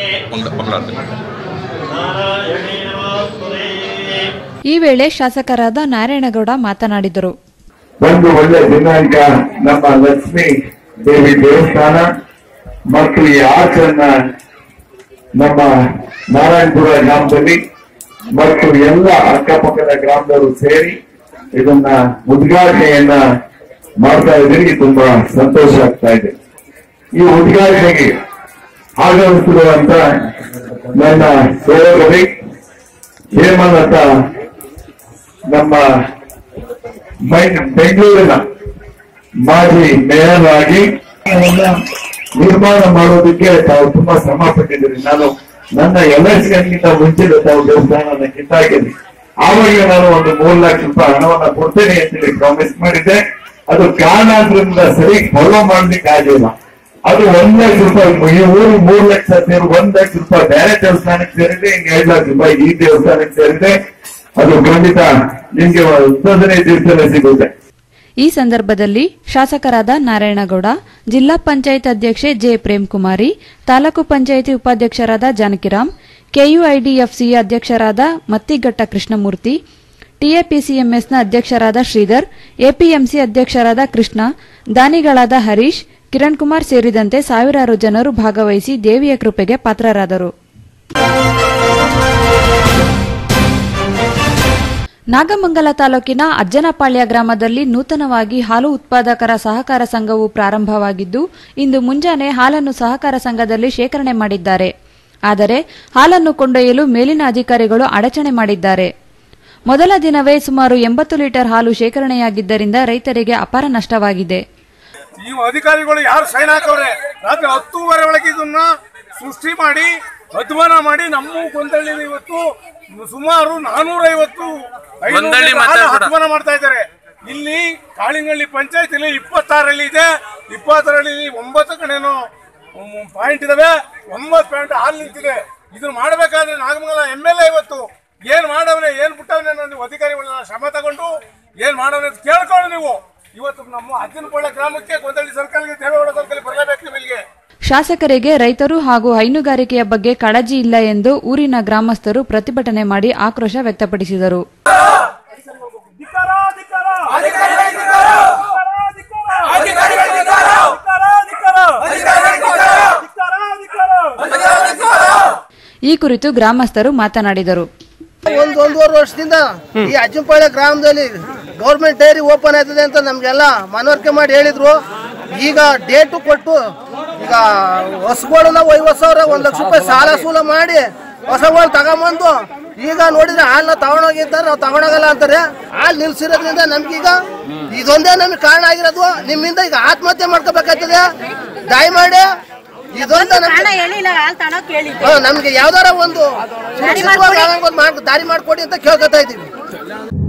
ಈ ವೇಳೆ ಶಾಸಕರಾದ ನಾರಾಯಣಗೌಡ ಮಾತನಾಡಿದರು ಒಂದು ಒಳ್ಳೆ ದಿನಾಂಕ ನಮ್ಮ ಲಕ್ಷ್ಮೀ ದೇವಿ ದೇವಸ್ಥಾನ ಮತ್ತು ಈ ಆರ್ಚನ್ನ ನಮ್ಮ ನಾರಾಯಣಪುರ ಗ್ರಾಮದಲ್ಲಿ ಮತ್ತು ಎಲ್ಲ ಅಕ್ಕಪಕ್ಕದ ಗ್ರಾಮದವರು ಸೇರಿ ಇದನ್ನ ಉದ್ಘಾಟನೆಯನ್ನ ಮಾಡ್ತಾ ಇದ್ದೀರಿ ತುಂಬಾ ಸಂತೋಷ ಆಗ್ತಾ ಇದೆ ಈ ಉದ್ಘಾಟನೆಗೆ ಆಗಮಿಸಿರುವಂತ ನನ್ನ ಸಹೋದರಿ ಹೇಮಲತಾ ನಮ್ಮ ಮೈ- ಬೆಂಗಳೂರಿನ ಮಾಜಿ ಮೇಯರ್ ಆಗಿ ಇದನ್ನ ನಿರ್ಮಾಣ ಮಾಡೋದಕ್ಕೆ ತಾವು ತುಂಬಾ ಶ್ರಮ ಪಟ್ಟಿದ್ದೀರಿ ನಾನು ನನ್ನ ಎಲೆಕ್ಷನ್ಗಿಂತ ಮುಂಚೆ ತಾವು ದೇವಸ್ಥಾನನ ಕಿತ್ತಾಕಿದ್ರಿ ಆವಾಗ ನಾನು ಒಂದು ಮೂರು ಲಕ್ಷ ರೂಪಾಯಿ ಹಣವನ್ನ ಕೊಡ್ತೇನೆ ಅಂತೇಳಿ ಪ್ರಾಮಿಸ್ ಮಾಡಿದ್ದೆ ಅದು ಕಾರಣಾಂತರದಿಂದ ಸರಿ ಫಾಲೋ ಮಾಡ್ಲಿಕ್ಕೆ ಆಗಿಲ್ಲ ಅದು ಒಂದ್ ಲಕ್ಷ ರೂಪಾಯಿ ಈ ಊರು ಮೂರು ಲಕ್ಷ ಸೇರಿ ಒಂದ್ ಲಕ್ಷ ರೂಪಾಯಿ ಬೇರೆ ದೇವಸ್ಥಾನಕ್ಕೆ ಸೇರಿದೆ ಇನ್ನು ಎರಡು ಲಕ್ಷ ರೂಪಾಯಿ ಈ ದೇವಸ್ಥಾನಕ್ಕೆ ಸೇರಿದೆ ಅದು ಖಂಡಿತ ನಿಮ್ಗೆ ಉತ್ಪಾದನೆ ದಿವಸದಲ್ಲಿ ಸಿಗುತ್ತೆ ಈ ಸಂದರ್ಭದಲ್ಲಿ ಶಾಸಕರಾದ ನಾರಾಯಣಗೌಡ ಜಿಲ್ಲಾ ಪಂಚಾಯತ್ ಅಧ್ಯಕ್ಷೆ ಜೆ ಪ್ರೇಮ್ಕುಮಾರಿ ತಾಲೂಕು ಪಂಚಾಯಿತಿ ಉಪಾಧ್ಯಕ್ಷರಾದ ಜಾನಕಿರಾಮ್ ಕೆಯುಐಡಿಎಫ್ಸಿ ಅಧ್ಯಕ್ಷರಾದ ಮತ್ತಿಘಟ್ಟ ಕೃಷ್ಣಮೂರ್ತಿ ಟಿಎಪಿಸಿಎಂಎಸ್ನ ಅಧ್ಯಕ್ಷರಾದ ಶ್ರೀಧರ್ ಎಪಿಎಂಸಿ ಅಧ್ಯಕ್ಷರಾದ ಕೃಷ್ಣ ದಾನಿಗಳಾದ ಹರೀಶ್ ಕಿರಣ್ ಕುಮಾರ್ ಸೇರಿದಂತೆ ಸಾವಿರಾರು ಜನರು ಭಾಗವಹಿಸಿ ದೇವಿಯ ಕೃಪೆಗೆ ಪಾತ್ರರಾದರು ನಾಗಮಂಗಲ ತಾಲೂಕಿನ ಅಜ್ಜನಪಾಳ್ಯ ಗ್ರಾಮದಲ್ಲಿ ನೂತನವಾಗಿ ಹಾಲು ಉತ್ಪಾದಕರ ಸಹಕಾರ ಸಂಘವು ಪ್ರಾರಂಭವಾಗಿದ್ದು ಇಂದು ಮುಂಜಾನೆ ಹಾಲನ್ನು ಸಹಕಾರ ಸಂಘದಲ್ಲಿ ಶೇಖರಣೆ ಮಾಡಿದ್ದಾರೆ ಆದರೆ ಹಾಲನ್ನು ಕೊಂಡೊಯ್ಯಲು ಮೇಲಿನ ಅಧಿಕಾರಿಗಳು ಅಡಚಣೆ ಮಾಡಿದ್ದಾರೆ ಮೊದಲ ದಿನವೇ ಸುಮಾರು ಎಂಬತ್ತು ಲೀಟರ್ ಹಾಲು ಶೇಖರಣೆಯಾಗಿದ್ದರಿಂದ ರೈತರಿಗೆ ಅಪಾರ ನಷ್ಟವಾಗಿದೆ ಈ ಅಧಿಕಾರಿಗಳು ಯಾರು ಸೈನ್ ಹಾಕವ್ರೆ ರಾತ್ರಿ ಹತ್ತೂವರೆ ಒಳಗೆ ಇದನ್ನ ಸೃಷ್ಟಿ ಮಾಡಿ ಅಧ್ವಾನ ಮಾಡಿ ನಮ್ಮ ಗೊಂದಳ್ಳಿ ಇವತ್ತು ಸುಮಾರು ನಾನೂರ ಐವತ್ತು ಗೊಂದಳ್ಳಿ ಮಾತಾಡ್ಬೇಡ. ಅಧ್ವಾನ ಮಾಡ್ತಾ ಇದ್ದಾರೆ ಇಲ್ಲಿ ಕಾಳಿಂಗಳ್ಳಿ ಪಂಚಾಯತ್ ಇಲ್ಲಿ ಇಪ್ಪತ್ತಾರಲ್ಲಿ ಇದೆ ಇಪ್ಪತ್ತರಲ್ಲಿ ಒಂಬತ್ತು ಕಡೆನೋ ಪಾಯಿಂಟ್ ಇದಾವೆ ಒಂಬತ್ತು ಪಾಯಿಂಟ್ ಹಾಲು ನಿಂತಿದೆ ಇದನ್ನ ಮಾಡಬೇಕಾದ್ರೆ ನಾಗಮಂಗಲ ಎಮ್ ಎಲ್ ಎ ಇವತ್ತು ಏನ್ ಮಾಡವ್ರೆ ಏನ್ ಬಿಟ್ಟವ್ರೆ ನೀವು ಅಧಿಕಾರಿಗಳನ್ನ ಶ್ರಮ ತಗೊಂಡು ಏನ್ ಮಾಡವ್ರೆ ಅಂತ ಕೇಳ್ಕೊಂಡು ನೀವು ಇವತ್ತು ನಮ್ಮ ಅಜ್ಜನಪಳ್ಳ ಗ್ರಾಮಕ್ಕೆ ಗೊಂದಳ್ಳಿ ಸರ್ಕಲ್ಗೆ ದೇವೇಗೌಡ ಸರ್ಕಲ್ ಬರಲೇಬೇಕು ನೀವು ಇಲ್ಲಿಗೆ ಶಾಸಕರಿಗೆ ರೈತರು ಹಾಗೂ ಹೈನುಗಾರಿಕೆಯ ಬಗ್ಗೆ ಕಾಳಜಿ ಇಲ್ಲ ಎಂದು ಊರಿನ ಗ್ರಾಮಸ್ಥರು ಪ್ರತಿಭಟನೆ ಮಾಡಿ ಆಕ್ರೋಶ ವ್ಯಕ್ತಪಡಿಸಿದರು ಈ ಕುರಿತು ಗ್ರಾಮಸ್ಥರು ಮಾತನಾಡಿದರು ಒಂದ್ ಒಂದೂವರೆ ವರ್ಷದಿಂದ ಈ ಅಜ್ಜಂಪಾಳ್ಯ ಗ್ರಾಮದಲ್ಲಿ ಗೌರ್ಮೆಂಟ್ ಡೈರಿ ಓಪನ್ ಆಯ್ತದೆ ಅಂತ ನಮ್ಗೆಲ್ಲ ಮನವರಿಕೆ ಮಾಡಿ ಹೇಳಿದ್ರು ಈಗ ಡೇಟು ಕೊಟ್ಟು ಈಗ ಹೊಸಗಳನ್ನ ಐವತ್ತು ಸಾವಿರ ಒಂದ್ ಲಕ್ಷ ರೂಪಾಯಿ ಸಾಲ ಸೂಲ ಮಾಡಿ ಹೊಸಗಳು ತಗೊಂಬಂದು ಈಗ ನೋಡಿದ್ರೆ ಹಾಲನ್ನ ತಗೊಂಡೋಗಿದ್ದಾರೆ ನಾವು ತಗೊಂಡೋಗಲ್ಲ ಅಂತಾರೆ ಹಾಲು ನಿಲ್ಸಿರೋದ್ರಿಂದ ನಮ್ಗೀಗ ಇದೊಂದೇ ನಮಗೆ ಕಾರಣ ಆಗಿರೋದು ನಿಮ್ಮಿಂದ ಈಗ ಆತ್ಮಹತ್ಯೆ ಮಾಡ್ಕೋಬೇಕಾಗ್ತದೆ ದಯಮಾಡಿ ಇದೊಂದು ಹಾ, ನಮ್ಗೆ ಯಾವ್ದಾರ ಒಂದು ಸುರಕ್ಷಿತವಾಗಿ ಆಗಂಗ್ ಒಂದ್ ಮಾಡ್- ದಾರಿ ಮಾಡ್ಕೊಡಿ ಅಂತ ಕೇಳ್ಕೊತಾ ಇದೀವಿ